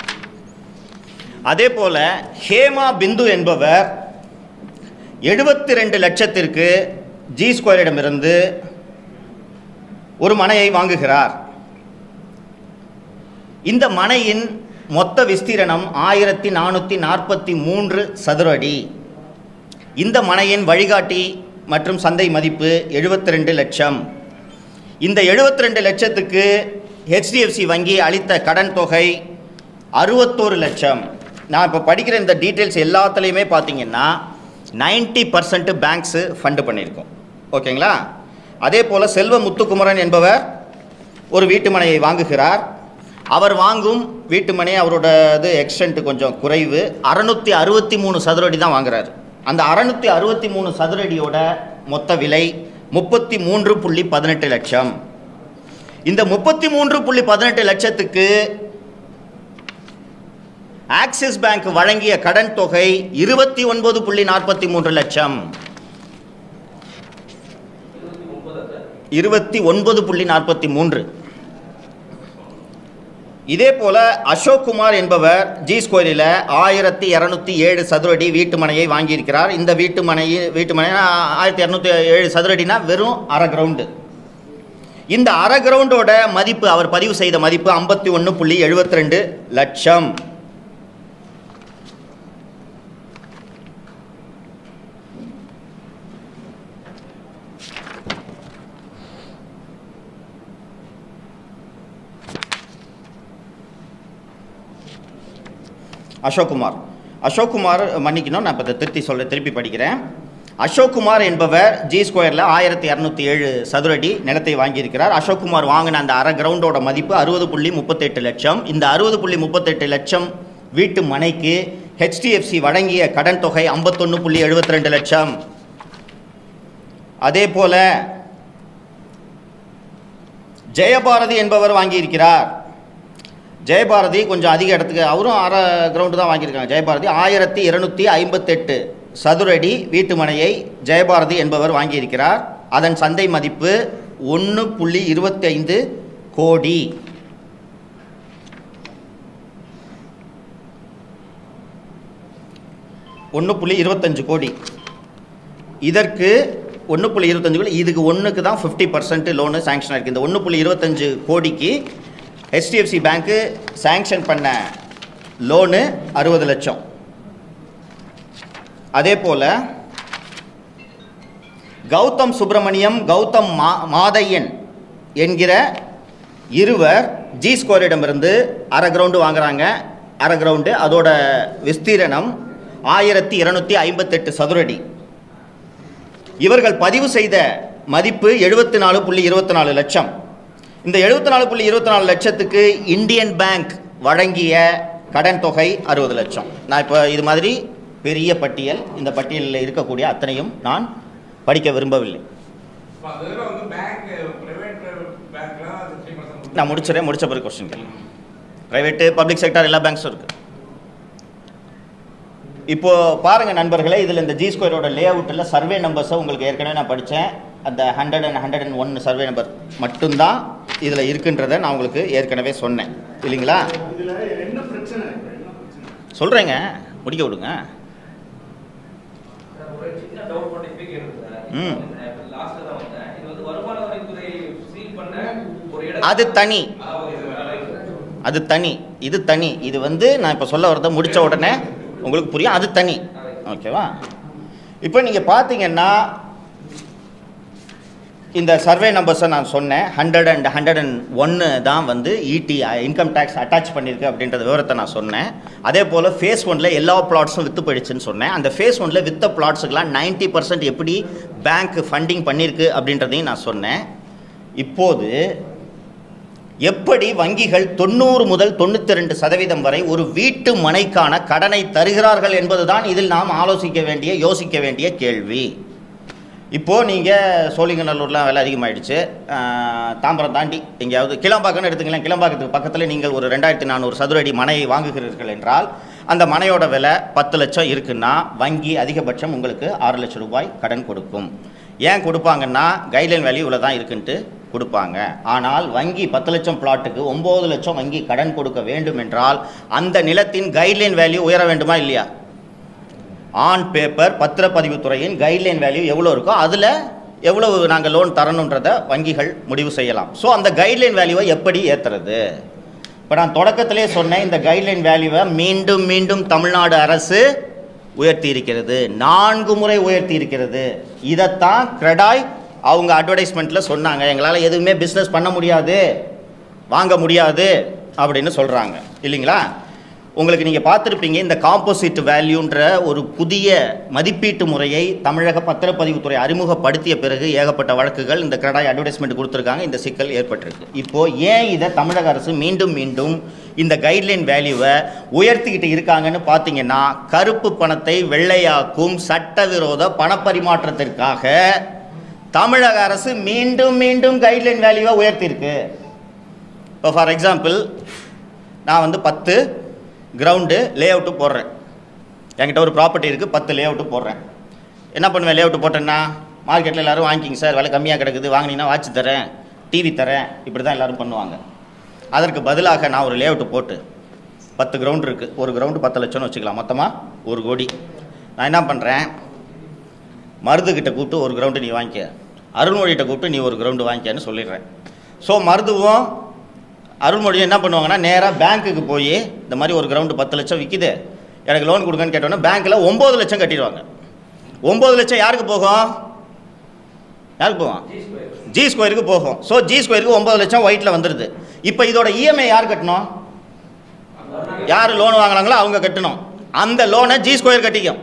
அதே போல ஹேமா பிந்து என்பவர் எழுபத்தி ரெண்டு லட்சத்திற்கு ஜி ஸ்கொயரிடமிருந்து ஒரு மனையை வாங்குகிறார் இந்த மனையின் மொத்த விஸ்தீரணம் ஆயிரத்தி நானூற்றி நாற்பத்தி மூன்று சதுர அடி இந்த மனையின் வழிகாட்டி மற்றும் சந்தை மதிப்பு 72 ரெண்டு லட்சம் இந்த 72 ரெண்டு லட்சத்துக்கு ஹெச்டிஎஃப்சி வங்கி அளித்த கடன் தொகை அறுபத்தோரு லட்சம் நான் இப்போ படிக்கிற இந்த டீட்டெயில்ஸ் எல்லாத்துலேயுமே பார்த்தீங்கன்னா 90% பர்சன்ட் பேங்க்ஸு ஃபண்டு பண்ணியிருக்கோம் ஓகேங்களா அதே போல் செல்வ முத்துக்குமரன் என்பவர் ஒரு வீட்டு மனையை வாங்குகிறார் அவர் வாங்கும் வீட்டு மனை அவரோட இது எக்ஸ்டென்ட் கொஞ்சம் குறைவு அறநூற்றி அறுபத்தி மூணு சதுரடி தான் வாங்குறாரு அந்த அறநூற்றி அறுபத்தி மூணு சதுரடியோட மொத்த விலை முப்பத்தி மூன்று புள்ளி பதினெட்டு லட்சம் இந்த முப்பத்தி மூன்று புள்ளி பதினெட்டு லட்சத்துக்கு ஆக்சிஸ் பேங்க் வழங்கிய கடன் தொகை இருபத்தி ஒன்பது புள்ளி நாற்பத்தி மூன்று லட்சம் இருபத்தி ஒன்பது புள்ளி நாற்பத்தி மூன்று இதே போல அசோக் குமார் என்பவர் ஜி ஸ்கொயரில் ஆயிரத்தி இரநூத்தி ஏழு சதுரடி வீட்டு மனையை வாங்கியிருக்கிறார் இந்த வீட்டு மனை வீட்டு மனை ஆயிரத்தி இரநூத்தி ஏழு சதுரடினா வெறும் அரை கிரவுண்டு இந்த அரை கிரவுண்டோட மதிப்பு அவர் பதிவு செய்த மதிப்பு ஐம்பத்தி ஒன்று புள்ளி எழுபத்தி ரெண்டு லட்சம் அசோக்குமார் அசோக்குமார் மன்னிக்கணும் நான் இப்போ இதை திருத்தி சொல்ல திருப்பி படிக்கிறேன் அசோக்குமார் என்பவர் ஜி ஸ்கொயரில் ஆயிரத்தி இரநூத்தி ஏழு சதுரடி நிலத்தை வாங்கியிருக்கிறார் அசோக்குமார் வாங்கின அந்த அரை கிரவுண்டோட மதிப்பு அறுபது புள்ளி முப்பத்தெட்டு லட்சம் இந்த அறுபது புள்ளி முப்பத்தெட்டு லட்சம் வீட்டு மனைக்கு ஹெச்டிஎஃப்சி வழங்கிய கடன் தொகை ஐம்பத்தொன்று புள்ளி எழுபத்தி ரெண்டு லட்சம் அதே போல ஜெயபாரதி என்பவர் வாங்கியிருக்கிறார் ஜெயபாரதி கொஞ்சம் அதிக இடத்துக்கு அவரும் அரை கிரவுண்டு தான் வாங்கியிருக்காங்க ஜெயபாரதி ஆயிரத்தி இருநூத்தி ஐம்பத்தெட்டு சதுரடி வீட்டு மனையை ஜெயபாரதி என்பவர் வாங்கியிருக்கிறார் அதன் சந்தை மதிப்பு ஒன்று புள்ளி இருபத்தி ஐந்து கோடி ஒன்று புள்ளி இருபத்தஞ்சு கோடி இதற்கு ஒன்று புள்ளி இருபத்தஞ்சு கோடி இதுக்கு ஒன்றுக்கு தான் ஃபிஃப்டி பர்சன்ட் லோனு சாங்ஷன் இருக்குது இந்த ஒன்று புள்ளி இருபத்தஞ்சு கோடிக்கு ஹெச்டிஎஃப்சி பேங்க்கு சாங்ஷன் பண்ண லோனு அறுபது லட்சம் அதே போல் கௌதம் சுப்பிரமணியம் கௌதம் மா மாதையன் என்கிற இருவர் ஜி ஸ்கோரிடமிருந்து அரை கிரவுண்டு வாங்குறாங்க அரை கிரவுண்டு அதோட விஸ்தீரணம் ஆயிரத்தி இருநூத்தி ஐம்பத்தெட்டு சதுரடி இவர்கள் பதிவு செய்த மதிப்பு எழுபத்தி நாலு புள்ளி இருபத்தி நாலு லட்சம் இந்த எழுபத்தி நாலு புள்ளி இருபத்தி நாலு லட்சத்துக்கு இந்தியன் பேங்க் வழங்கிய கடன் தொகை அறுபது லட்சம் நான் இப்போ இது மாதிரி பெரிய பட்டியல் இந்த பட்டியலில் இருக்கக்கூடிய அத்தனையும் நான் படிக்க விரும்பவில்லை இப்போ அந்த இதில் வந்து பேங்க் பிரைவேட் பேங்க்லாம் அது த்ரீ பர்சன்ட் நான் முடிச்சிடறேன் முடிச்ச பிறகு கொஸ்டின் கேள்வி ப்ரைவேட்டு பப்ளிக் செக்டார் எல்லா பேங்க்ஸும் இருக்குது இப்போ பாருங்க நண்பர்களே இதில் இந்த ஜி ஸ்கொயரோட லே அவுட்டில் சர்வே நம்பர்ஸை உங்களுக்கு ஏற்கனவே நான் படித்தேன் அந்த hundred and hundred and one survey number மட்டும்தான் இதில் இருக்குன்றதை நான் உங்களுக்கு ஏற்கனவே சொன்னேன் இல்லைங்களா இதுல என்ன பிரச்சனை இப்ப என்ன பிரச்சனை சொல்கிறேங்க முடிக்க விடுங்க சார், ஒரு சின்ன டவுட் மட்டும் இப்பயே கேட்டுருங்க சார். ம். இப்போ லாஸ்ட்ல தான் வந்தேன். இது வந்து வருமான வரித்துறை சீல் பண்ண ஒரு இடம் அது தனி ஆ, ஓகே சார். ரைட். அது தனி இது தனி இது வந்து நான் இப்போ சொல்ல வரதை முடித்த உடனே உங்களுக்கு புரியும் அது தனி ஓகேவா இப்போ நீங்கள் பார்த்தீங்கன்னா இந்த சர்வே நம்பர்ஸை நான் சொன்னேன் ஹண்ட்ரட் அண்ட் ஹண்ட்ரட் அண்ட் ஒன்று தான் வந்து இடி இன்கம் டேக்ஸ் அட்டாச் பண்ணியிருக்கு அப்படின்ற விவரத்தை நான் சொன்னேன் அதே போல் ஃபேஸ் ஒனில் எல்லா பிளாட்ஸும் விற்று போயிடுச்சுன்னு சொன்னேன் அந்த ஃபேஸ் ஒனில் வித்த பிளாட்ஸுக்கெலாம் 90% பர்சன்ட் எப்படி பேங்க் ஃபண்டிங் பண்ணியிருக்கு அப்படின்றதையும் நான் சொன்னேன் இப்போது எப்படி வங்கிகள் தொண்ணூறு முதல் தொண்ணூற்றி ரெண்டு சதவீதம் வரை ஒரு வீட்டு மனைக்கான கடனை தருகிறார்கள் என்பதுதான் இதில் நாம் ஆலோசிக்க வேண்டிய யோசிக்க வேண்டிய கேள்வி இப்போது நீங்கள் சோழிங்கநல்லூர்லாம் விலை அதிகமாகிடுச்சு தாம்பரம் தாண்டி எங்கேயாவது கிளம்பாக்கம்னு எடுத்துங்களேன் கிளம்பாக்கத்துக்கு பக்கத்தில் நீங்கள் ஒரு ரெண்டாயிரத்தி நானூறு சதுரடி மனையை வாங்குகிறீர்கள் என்றால் அந்த மனையோட விலை பத்து லட்சம் இருக்குன்னா வங்கி அதிகபட்சம் உங்களுக்கு ஆறு லட்சம் ரூபாய் கடன் கொடுக்கும் ஏன் கொடுப்பாங்கன்னா கைட்லைன் வேல்யூ இவ்வளோ தான் இருக்குன்ட்டு கொடுப்பாங்க ஆனால் வங்கி பத்து லட்சம் பிளாட்டுக்கு ஒம்பது லட்சம் வங்கி கடன் கொடுக்க வேண்டும் என்றால் அந்த நிலத்தின் கைட்லைன் வேல்யூ உயர வேண்டுமா இல்லையா ஆன் பேப்பர் பத்திரப்பதிவுத்துறையின் கைட்லைன் வேல்யூ எவ்வளோ இருக்கோ அதில் எவ்வளவு நாங்கள் லோன் தரணுன்றதை வங்கிகள் முடிவு செய்யலாம் ஸோ அந்த கைட்லைன் வேல்யூவை எப்படி ஏற்றுறது இப்போ நான் தொடக்கத்திலே சொன்னேன் இந்த கைட்லைன் வேல்யூவை மீண்டும் மீண்டும் தமிழ்நாடு அரசு உயர்த்தி இருக்கிறது நான்கு முறை உயர்த்தி இருக்கிறது இதைத்தான் கிரெடாய் அவங்க அட்வர்டைஸ்மெண்ட்டில் சொன்னாங்க எங்களால் எதுவுமே பிஸ்னஸ் பண்ண முடியாது வாங்க முடியாது அப்படின்னு சொல்கிறாங்க இல்லைங்களா உங்களுக்கு நீங்கள் பார்த்துருப்பீங்க இந்த காம்போசிட் வேல்யூன்ற ஒரு புதிய மதிப்பீட்டு முறையை தமிழக பத்திரப்பதிவுத்துறை அறிமுகப்படுத்திய பிறகு ஏகப்பட்ட வழக்குகள் இந்த கிரடாய் அட்வர்டைஸ்மெண்ட் கொடுத்துருக்காங்க இந்த சிக்கல் ஏற்பட்டிருக்கு இப்போது ஏன் இதை தமிழக அரசு மீண்டும் மீண்டும் இந்த கைட்லைன் வேல்யூவை உயர்த்திக்கிட்டு இருக்காங்கன்னு பார்த்தீங்கன்னா கருப்பு பணத்தை வெள்ளையாக்கும் சட்டவிரோத பணப்பரிமாற்றத்திற்காக தமிழக அரசு மீண்டும் மீண்டும் கைட்லைன் வேல்யூவை உயர்த்தியிருக்கு இப்போ ஃபார் எக்ஸாம்பிள் நான் வந்து பத்து கிரவுண்டு லே அவுட்டு போடுறேன் என்கிட்ட ஒரு ப்ராப்பர்ட்டி இருக்குது பத்து லே அவுட்டு போடுறேன் என்ன பண்ணுவேன் லே அவுட்டு போட்டேன்னா மார்க்கெட்டில் எல்லோரும் வாங்கிக்கிங்க சார் விலை கம்மியாக கிடக்குது வாங்கினீங்கன்னா வாட்ச் தரேன் டிவி தரேன் இப்படி தான் எல்லோரும் பண்ணுவாங்க அதற்கு பதிலாக நான் ஒரு லே அவுட்டு போட்டு பத்து கிரவுண்ட் இருக்குது ஒரு கிரவுண்டு பத்து லட்சம்னு வச்சுக்கலாம் மொத்தமாக ஒரு கோடி நான் என்ன பண்ணுறேன் மருதுகிட்ட கூப்பிட்டு ஒரு கிரவுண்டு நீ வாங்கிக்க அருள்மொழிகிட்ட கூப்பிட்டு நீ ஒரு கிரவுண்டு வாங்கிக்கன்னு சொல்லிடுறேன் ஸோ மருதுவும் அருள்மொழியும் என்ன பண்ணுவாங்கன்னா நேராக பேங்க்குக்கு போய் இந்த மாதிரி ஒரு கிரவுண்டு பத்து லட்சம் விற்கிது எனக்கு லோன் கொடுங்கன்னு கேட்டோன்னா பேங்க்கில் ஒம்பது லட்சம் கட்டிடுவாங்க ஒம்பது லட்சம் யாருக்கு போகும் யாருக்கு போகும் ஜி ஸ்கொயர் ஜி ஸ்கொயருக்கு போகும் ஸோ ஜி ஸ்கொயருக்கு ஒம்பது லட்சம் ஒயிட்டில் வந்துடுது இப்போ இதோட இஎம்ஐ யார் கட்டணும் யார் லோன் வாங்கினாங்களோ அவங்க கட்டணும் அந்த லோனை ஜி ஸ்கொயர் கட்டிக்கும்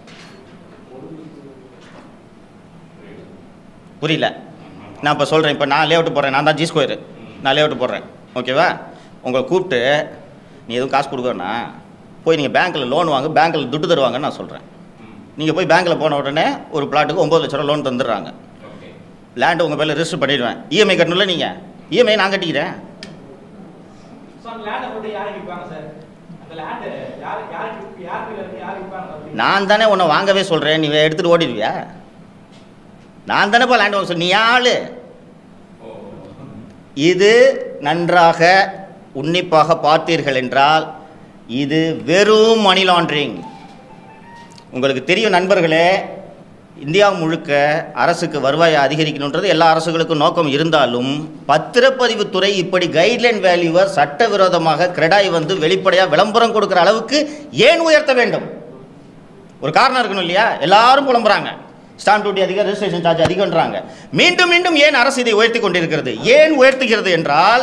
புரியல நான் இப்போ சொல்கிறேன் இப்போ நான் லேஅவுட் போடுறேன் நான் தான் ஜி ஸ்கொயரு நான் லேஅவுட் போடுறேன் ஓகேவா உங்களை கூப்பிட்டு நீ எதுவும் காசு கொடுக்கணும்னா போய் நீங்கள் பேங்க்கில் லோன் வாங்க பேங்க்கில் துட்டு தருவாங்கன்னு நான் சொல்கிறேன் நீங்கள் போய் பேங்க்கில் போன உடனே ஒரு பிளாட்டுக்கு ஒம்பது லட்ச ரூபா லோன் தந்துடுறாங்க ஓகே லேண்டு உங்கள் பேரில் ரிஜிஸ்டர் பண்ணிடுவேன் இஎம்ஐ கட்டணும்ல நீங்கள் இஎம்ஐ நான் கட்டிக்கிறேன் ஸோ அந்த லேண்டை போட்டு யாருக்கு விற்பாங்க சார் அந்த லேண்டு யார் யாருக்கு யாருக்கு இருந்து யாருக்கு விற்பாங்க நான் தானே உன்னை வாங்கவே சொல்கிறேன் நீ எடுத்துகிட்டு ஓடிடுவியா நான் தானேப்பா லேண்ட் வாங்க சொல் நீ ஆளு ஓ இது நன்றாக உன்னிப்பாக பார்த்தீர்கள் என்றால் இது வெறும் மணி லாண்ட்ரிங் உங்களுக்கு தெரியும் நண்பர்களே இந்தியா முழுக்க அரசுக்கு வருவாயை அதிகரிக்கணுன்றது எல்லா அரசுகளுக்கும் நோக்கம் இருந்தாலும் பத்திரப்பதிவுத்துறை இப்படி கைட்லைன் வேல்யூவை சட்டவிரோதமாக கிரெடாய் வந்து வெளிப்படையாக விளம்பரம் கொடுக்குற அளவுக்கு ஏன் உயர்த்த வேண்டும் ஒரு காரணம் இருக்கணும் இல்லையா எல்லாரும் புலம்புறாங்க ஸ்டாம்ப் டியூட்டி அதிகம் ரெஜிஸ்ட்ரேஷன் சார்ஜ் அதிகம்ன்றாங்க மீண்டும் மீண்டும் ஏன் அரசு இதை உயர்த்தி கொண்டிருக்கிறது ஏன் உயர்த்துகிறது என்றால்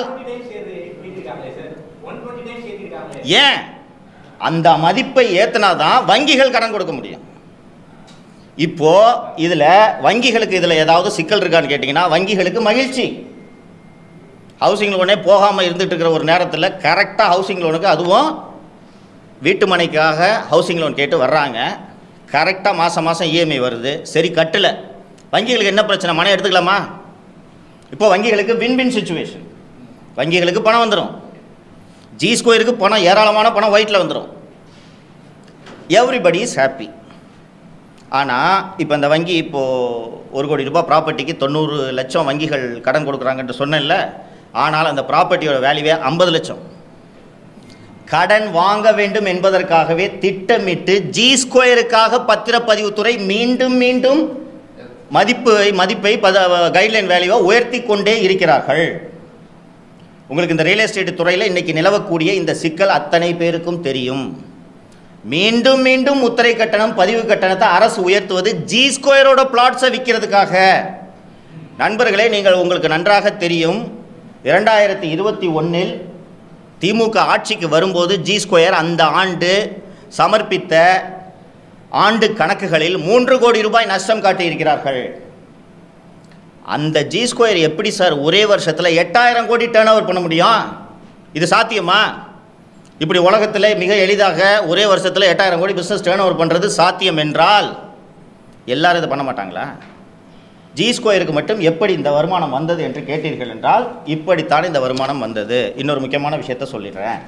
ஏன் அந்த மதிப்பை ஏத்துனாதான் வங்கிகள் கடன் கொடுக்க முடியும் இப்போ இதுல வங்கிகளுக்கு இதுல ஏதாவது சிக்கல் இருக்கான்னு கேட்டிங்கன்னா வங்கிகளுக்கு மகிழ்ச்சி ஹவுசிங் லோனே போகாமல் இருந்துட்டு இருக்கிற ஒரு நேரத்தில் கரெக்டாக ஹவுசிங் லோனுக்கு அதுவும் வீட்டு மனைக்காக ஹவுசிங் லோன் கேட்டு வர்றாங்க கரெக்டாக மாதம் மாதம் இஎம்ஐ வருது சரி கட்டல வங்கிகளுக்கு என்ன பிரச்சனை மனை எடுத்துக்கலாமா இப்போ வங்கிகளுக்கு வின் வின் சுச்சுவேஷன் வங்கிகளுக்கு பணம் வந்துடும் ஜி ஸ்கொயருக்கு பணம் ஏராளமான பணம் ஒயிட்டில் வந்துடும் எவ்ரிபடி இஸ் ஹாப்பி ஆனால் இப்போ இந்த வங்கி இப்போது ஒரு கோடி ரூபாய் ப்ராப்பர்ட்டிக்கு தொண்ணூறு லட்சம் வங்கிகள் கடன் கொடுக்குறாங்கன்ட்டு சொன்னேன்ல ஆனால் அந்த ப்ராப்பர்ட்டியோட வேல்யூவே ஐம்பது லட்சம் கடன் வாங்க வேண்டும் என்பதற்காகவே திட்டமிட்டு ஜி ஸ்கொயருக்காக பத்திரப்பதிவுத்துறை மீண்டும் மீண்டும் மதிப்பை மதிப்பை பத கைட்லைன் வேல்யூவை உயர்த்தி கொண்டே இருக்கிறார்கள் உங்களுக்கு இந்த ரியல் எஸ்டேட் துறையில் இன்னைக்கு நிலவக்கூடிய இந்த சிக்கல் அத்தனை பேருக்கும் தெரியும் மீண்டும் மீண்டும் முத்திரை கட்டணம் பதிவு கட்டணத்தை அரசு உயர்த்துவது ஜி ஸ்கொயரோட பிளாட்ஸை விற்கிறதுக்காக நண்பர்களே நீங்கள் உங்களுக்கு நன்றாக தெரியும் இரண்டாயிரத்தி இருபத்தி ஒன்றில் திமுக ஆட்சிக்கு வரும்போது ஜி ஸ்கொயர் அந்த ஆண்டு சமர்ப்பித்த ஆண்டு கணக்குகளில் மூன்று கோடி ரூபாய் நஷ்டம் காட்டியிருக்கிறார்கள் அந்த ஜி ஸ்கொயர் எப்படி சார் ஒரே வருஷத்தில் எட்டாயிரம் கோடி டேர்ன் ஓவர் பண்ண முடியும் இது சாத்தியமா இப்படி உலகத்தில் மிக எளிதாக ஒரே வருஷத்தில் எட்டாயிரம் கோடி பிஸ்னஸ் டேர்ன் ஓவர் பண்ணுறது சாத்தியம் என்றால் எல்லாரும் இதை பண்ண மாட்டாங்களா ஜி ஸ்கொயருக்கு மட்டும் எப்படி இந்த வருமானம் வந்தது என்று கேட்டீர்கள் என்றால் இப்படித்தான் இந்த வருமானம் வந்தது இன்னொரு முக்கியமான விஷயத்த சொல்லிடுறேன்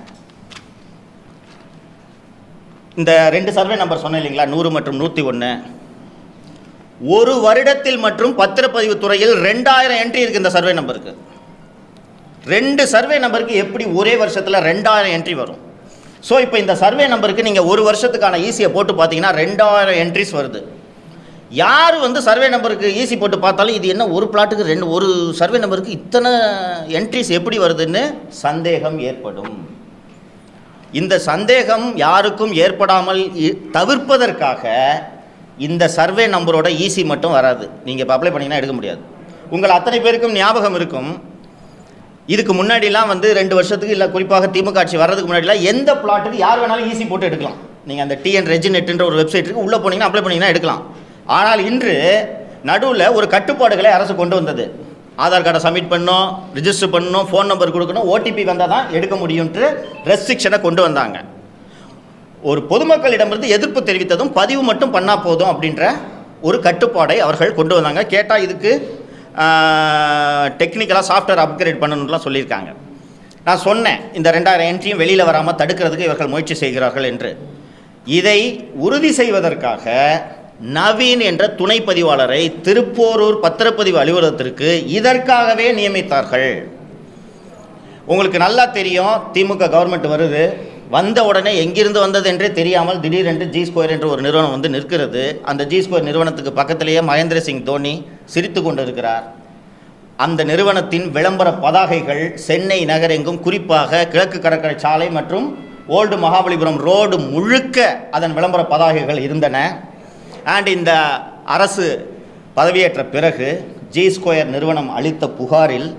இந்த ரெண்டு சர்வே நம்பர் சொன்னேன் இல்லைங்களா நூறு மற்றும் நூற்றி ஒன்று ஒரு வருடத்தில் மற்றும் பத்திரப்பதிவு துறையில் ரெண்டாயிரம் என்ட்ரி இருக்குது இந்த சர்வே நம்பருக்கு ரெண்டு சர்வே நம்பருக்கு எப்படி ஒரே வருஷத்தில் ரெண்டாயிரம் என்ட்ரி வரும் ஸோ இப்போ இந்த சர்வே நம்பருக்கு நீங்கள் ஒரு வருஷத்துக்கான ஈஸியை போட்டு பார்த்தீங்கன்னா ரெண்டாயிரம் என்ட்ரிஸ் வருது யார் வந்து சர்வே நம்பருக்கு ஈஸி போட்டு பார்த்தாலும் இது என்ன ஒரு பிளாட்டுக்கு ரெண்டு ஒரு சர்வே நம்பருக்கு இத்தனை என்ட்ரிஸ் எப்படி வருதுன்னு சந்தேகம் ஏற்படும் இந்த சந்தேகம் யாருக்கும் ஏற்படாமல் இ- தவிர்ப்பதற்காக இந்த சர்வே நம்பரோட ஈசி மட்டும் வராது நீங்கள் இப்போ அப்ளை பண்ணிங்கன்னா எடுக்க முடியாது உங்கள் அத்தனை பேருக்கும் ஞாபகம் இருக்கும் இதுக்கு முன்னாடிலாம் வந்து ரெண்டு வருஷத்துக்கு இல்லை குறிப்பாக திமுக ஆட்சி வர்றதுக்கு முன்னாடிலாம் எந்த பிளாட்டுக்கு யார் வேணாலும் ஈஸி போட்டு எடுக்கலாம் நீங்கள் அந்த டிஎன் ரெஜினெட்ன்ற ஒரு வெப்சைட் இருக்கு உள்ளே போனீங்கன்னா அப்ளை பண்ணீங்கன்னா எடுக்கலாம் ஆனால் இன்று நடுவில் ஒரு கட்டுப்பாடுகளை அரசு கொண்டு வந்தது ஆதார் கார்டை சப்மிட் பண்ணணும் ரிஜிஸ்டர் பண்ணணும் ஃபோன் நம்பர் கொடுக்கணும் ஓடிபி வந்தால் தான் எடுக்க முடியும்ட்டு ரெஸ்ட்ரிக்ஷனை கொண்டு வந்தாங்க ஒரு பொதுமக்களிடமிருந்து எதிர்ப்பு தெரிவித்ததும் பதிவு மட்டும் பண்ணால் போதும் அப்படின்ற ஒரு கட்டுப்பாடை அவர்கள் கொண்டு வந்தாங்க கேட்டால் இதுக்கு டெக்னிக்கலாக சாஃப்ட்வேர் அப்கிரேட் பண்ணணும்லாம் சொல்லியிருக்காங்க நான் சொன்னேன் இந்த ரெண்டாயிரம் என்ட்ரியும் வெளியில் வராமல் தடுக்கிறதுக்கு இவர்கள் முயற்சி செய்கிறார்கள் என்று இதை உறுதி செய்வதற்காக நவீன் என்ற துணை பதிவாளரை திருப்போரூர் பத்திரப்பதிவு அலுவலகத்திற்கு இதற்காகவே நியமித்தார்கள் உங்களுக்கு நல்லா தெரியும் திமுக கவர்மெண்ட் வருது வந்த உடனே எங்கிருந்து வந்தது என்றே தெரியாமல் திடீரென்று ஜி ஸ்கொயர் என்ற ஒரு நிறுவனம் வந்து நிற்கிறது அந்த ஜி ஸ்கொயர் நிறுவனத்துக்கு பக்கத்திலேயே மகேந்திர சிங் தோனி சிரித்து கொண்டிருக்கிறார் அந்த நிறுவனத்தின் விளம்பர பதாகைகள் சென்னை நகரெங்கும் குறிப்பாக கிழக்கு கடற்கரை சாலை மற்றும் ஓல்டு மகாபலிபுரம் ரோடு முழுக்க அதன் விளம்பர பதாகைகள் இருந்தன அண்ட் இந்த அரசு பதவியேற்ற பிறகு ஜி ஸ்கொயர் நிறுவனம் அளித்த புகாரில்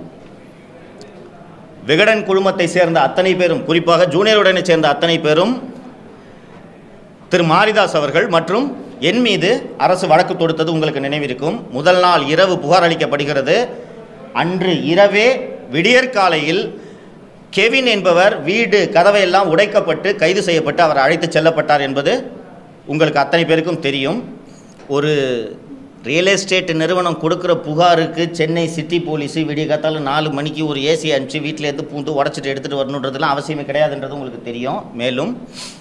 விகடன் குழுமத்தை சேர்ந்த அத்தனை பேரும் குறிப்பாக ஜூனியர் உடனை சேர்ந்த அத்தனை பேரும் திரு மாரிதாஸ் அவர்கள் மற்றும் என் மீது அரசு வழக்கு தொடுத்தது உங்களுக்கு நினைவிருக்கும் முதல் நாள் இரவு புகார் அளிக்கப்படுகிறது அன்று இரவே விடியற்காலையில் கெவின் என்பவர் வீடு கதவையெல்லாம் உடைக்கப்பட்டு கைது செய்யப்பட்டு அவர் அழைத்து செல்லப்பட்டார் என்பது உங்களுக்கு அத்தனை பேருக்கும் தெரியும் ஒரு ரியல் எஸ்டேட் நிறுவனம் கொடுக்குற புகாருக்கு சென்னை சிட்டி போலீஸு விடிய காத்தால நாலு மணிக்கு ஒரு ஏசி அனுப்பிச்சு வீட்டிலேருந்து பூந்து உடச்சிட்டு எடுத்துகிட்டு வரணுன்றதுலாம் அவசியமே கிடையாதுன்றது உங்களுக்கு தெரியும் மேலும்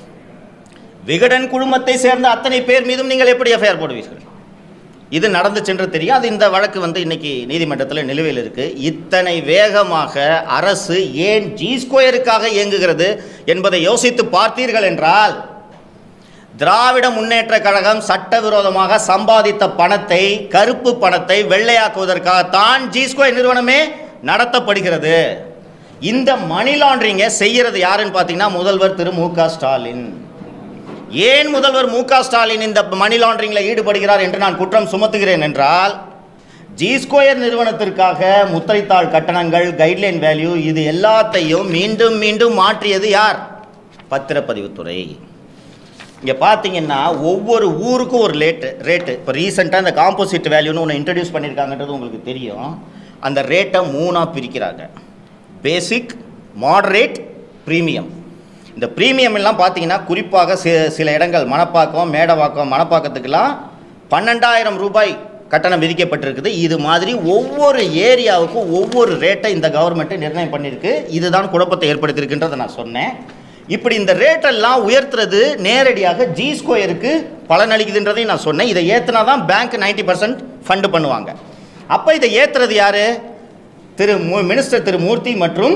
விகடன் குழுமத்தை சேர்ந்த அத்தனை பேர் மீதும் நீங்கள் எப்படி எஃப்ஐஆர் போடுவீர்கள் இது நடந்து சென்று தெரியும் அது இந்த வழக்கு வந்து இன்னைக்கு நீதிமன்றத்தில் நிலுவையில் இருக்கு இத்தனை வேகமாக அரசு ஏன் ஜி ஸ்கொயருக்காக இயங்குகிறது என்பதை யோசித்து பார்த்தீர்கள் என்றால் திராவிட முன்னேற்ற கழகம் சட்டவிரோதமாக சம்பாதித்த பணத்தை கருப்பு பணத்தை வெள்ளையாக்குவதற்காகத்தான் ஜி ஸ்கொயர் நிறுவனமே நடத்தப்படுகிறது இந்த மணி லாண்டரிங்கை செய்யறது யாருன்னு பார்த்தீங்கன்னா முதல்வர் திரு மு க ஸ்டாலின் ஏன் முதல்வர் மு க ஸ்டாலின் இந்த மணி லாண்டரிங்கில் ஈடுபடுகிறார் என்று நான் குற்றம் சுமத்துகிறேன் என்றால் ஜி ஸ்கொயர் நிறுவனத்திற்காக முத்திரைத்தாள் கட்டணங்கள் கைட்லைன் வேல்யூ இது எல்லாத்தையும் மீண்டும் மீண்டும் மாற்றியது யார் பத்திரப்பதிவுத்துறை இங்கே பார்த்தீங்கன்னா ஒவ்வொரு ஊருக்கும் ஒரு லேட்டு ரேட்டு இப்போ ரீசெண்டாக இந்த காம்போசிட் வேல்யூன்னு ஒன்று இன்ட்ரடியூஸ் பண்ணியிருக்காங்கன்றது உங்களுக்கு தெரியும் அந்த ரேட்டை மூணாக பிரிக்கிறாங்க பேசிக் மாடரேட் ப்ரீமியம் இந்த ப்ரீமியம் எல்லாம் பார்த்தீங்கன்னா குறிப்பாக சி சில இடங்கள் மணப்பாக்கம் மேடவாக்கம் மணப்பாக்கத்துக்கெல்லாம் பன்னெண்டாயிரம் ரூபாய் கட்டணம் விதிக்கப்பட்டிருக்குது இது மாதிரி ஒவ்வொரு ஏரியாவுக்கும் ஒவ்வொரு ரேட்டை இந்த கவர்மெண்ட்டு நிர்ணயம் பண்ணியிருக்கு இதுதான் குழப்பத்தை ஏற்படுத்தியிருக்குன்றதை நான் சொன்னேன் இப்படி இந்த ரேட்டெல்லாம் உயர்த்துறது நேரடியாக ஜி ஸ்கொயருக்கு பலனளிக்குதுன்றதையும் நான் சொன்னேன் இதை ஏற்றினா தான் பேங்க் நைன்டி பர்சன்ட் ஃபண்டு பண்ணுவாங்க அப்போ இதை ஏற்றுறது யார் திரு மு மினிஸ்டர் திரு மூர்த்தி மற்றும்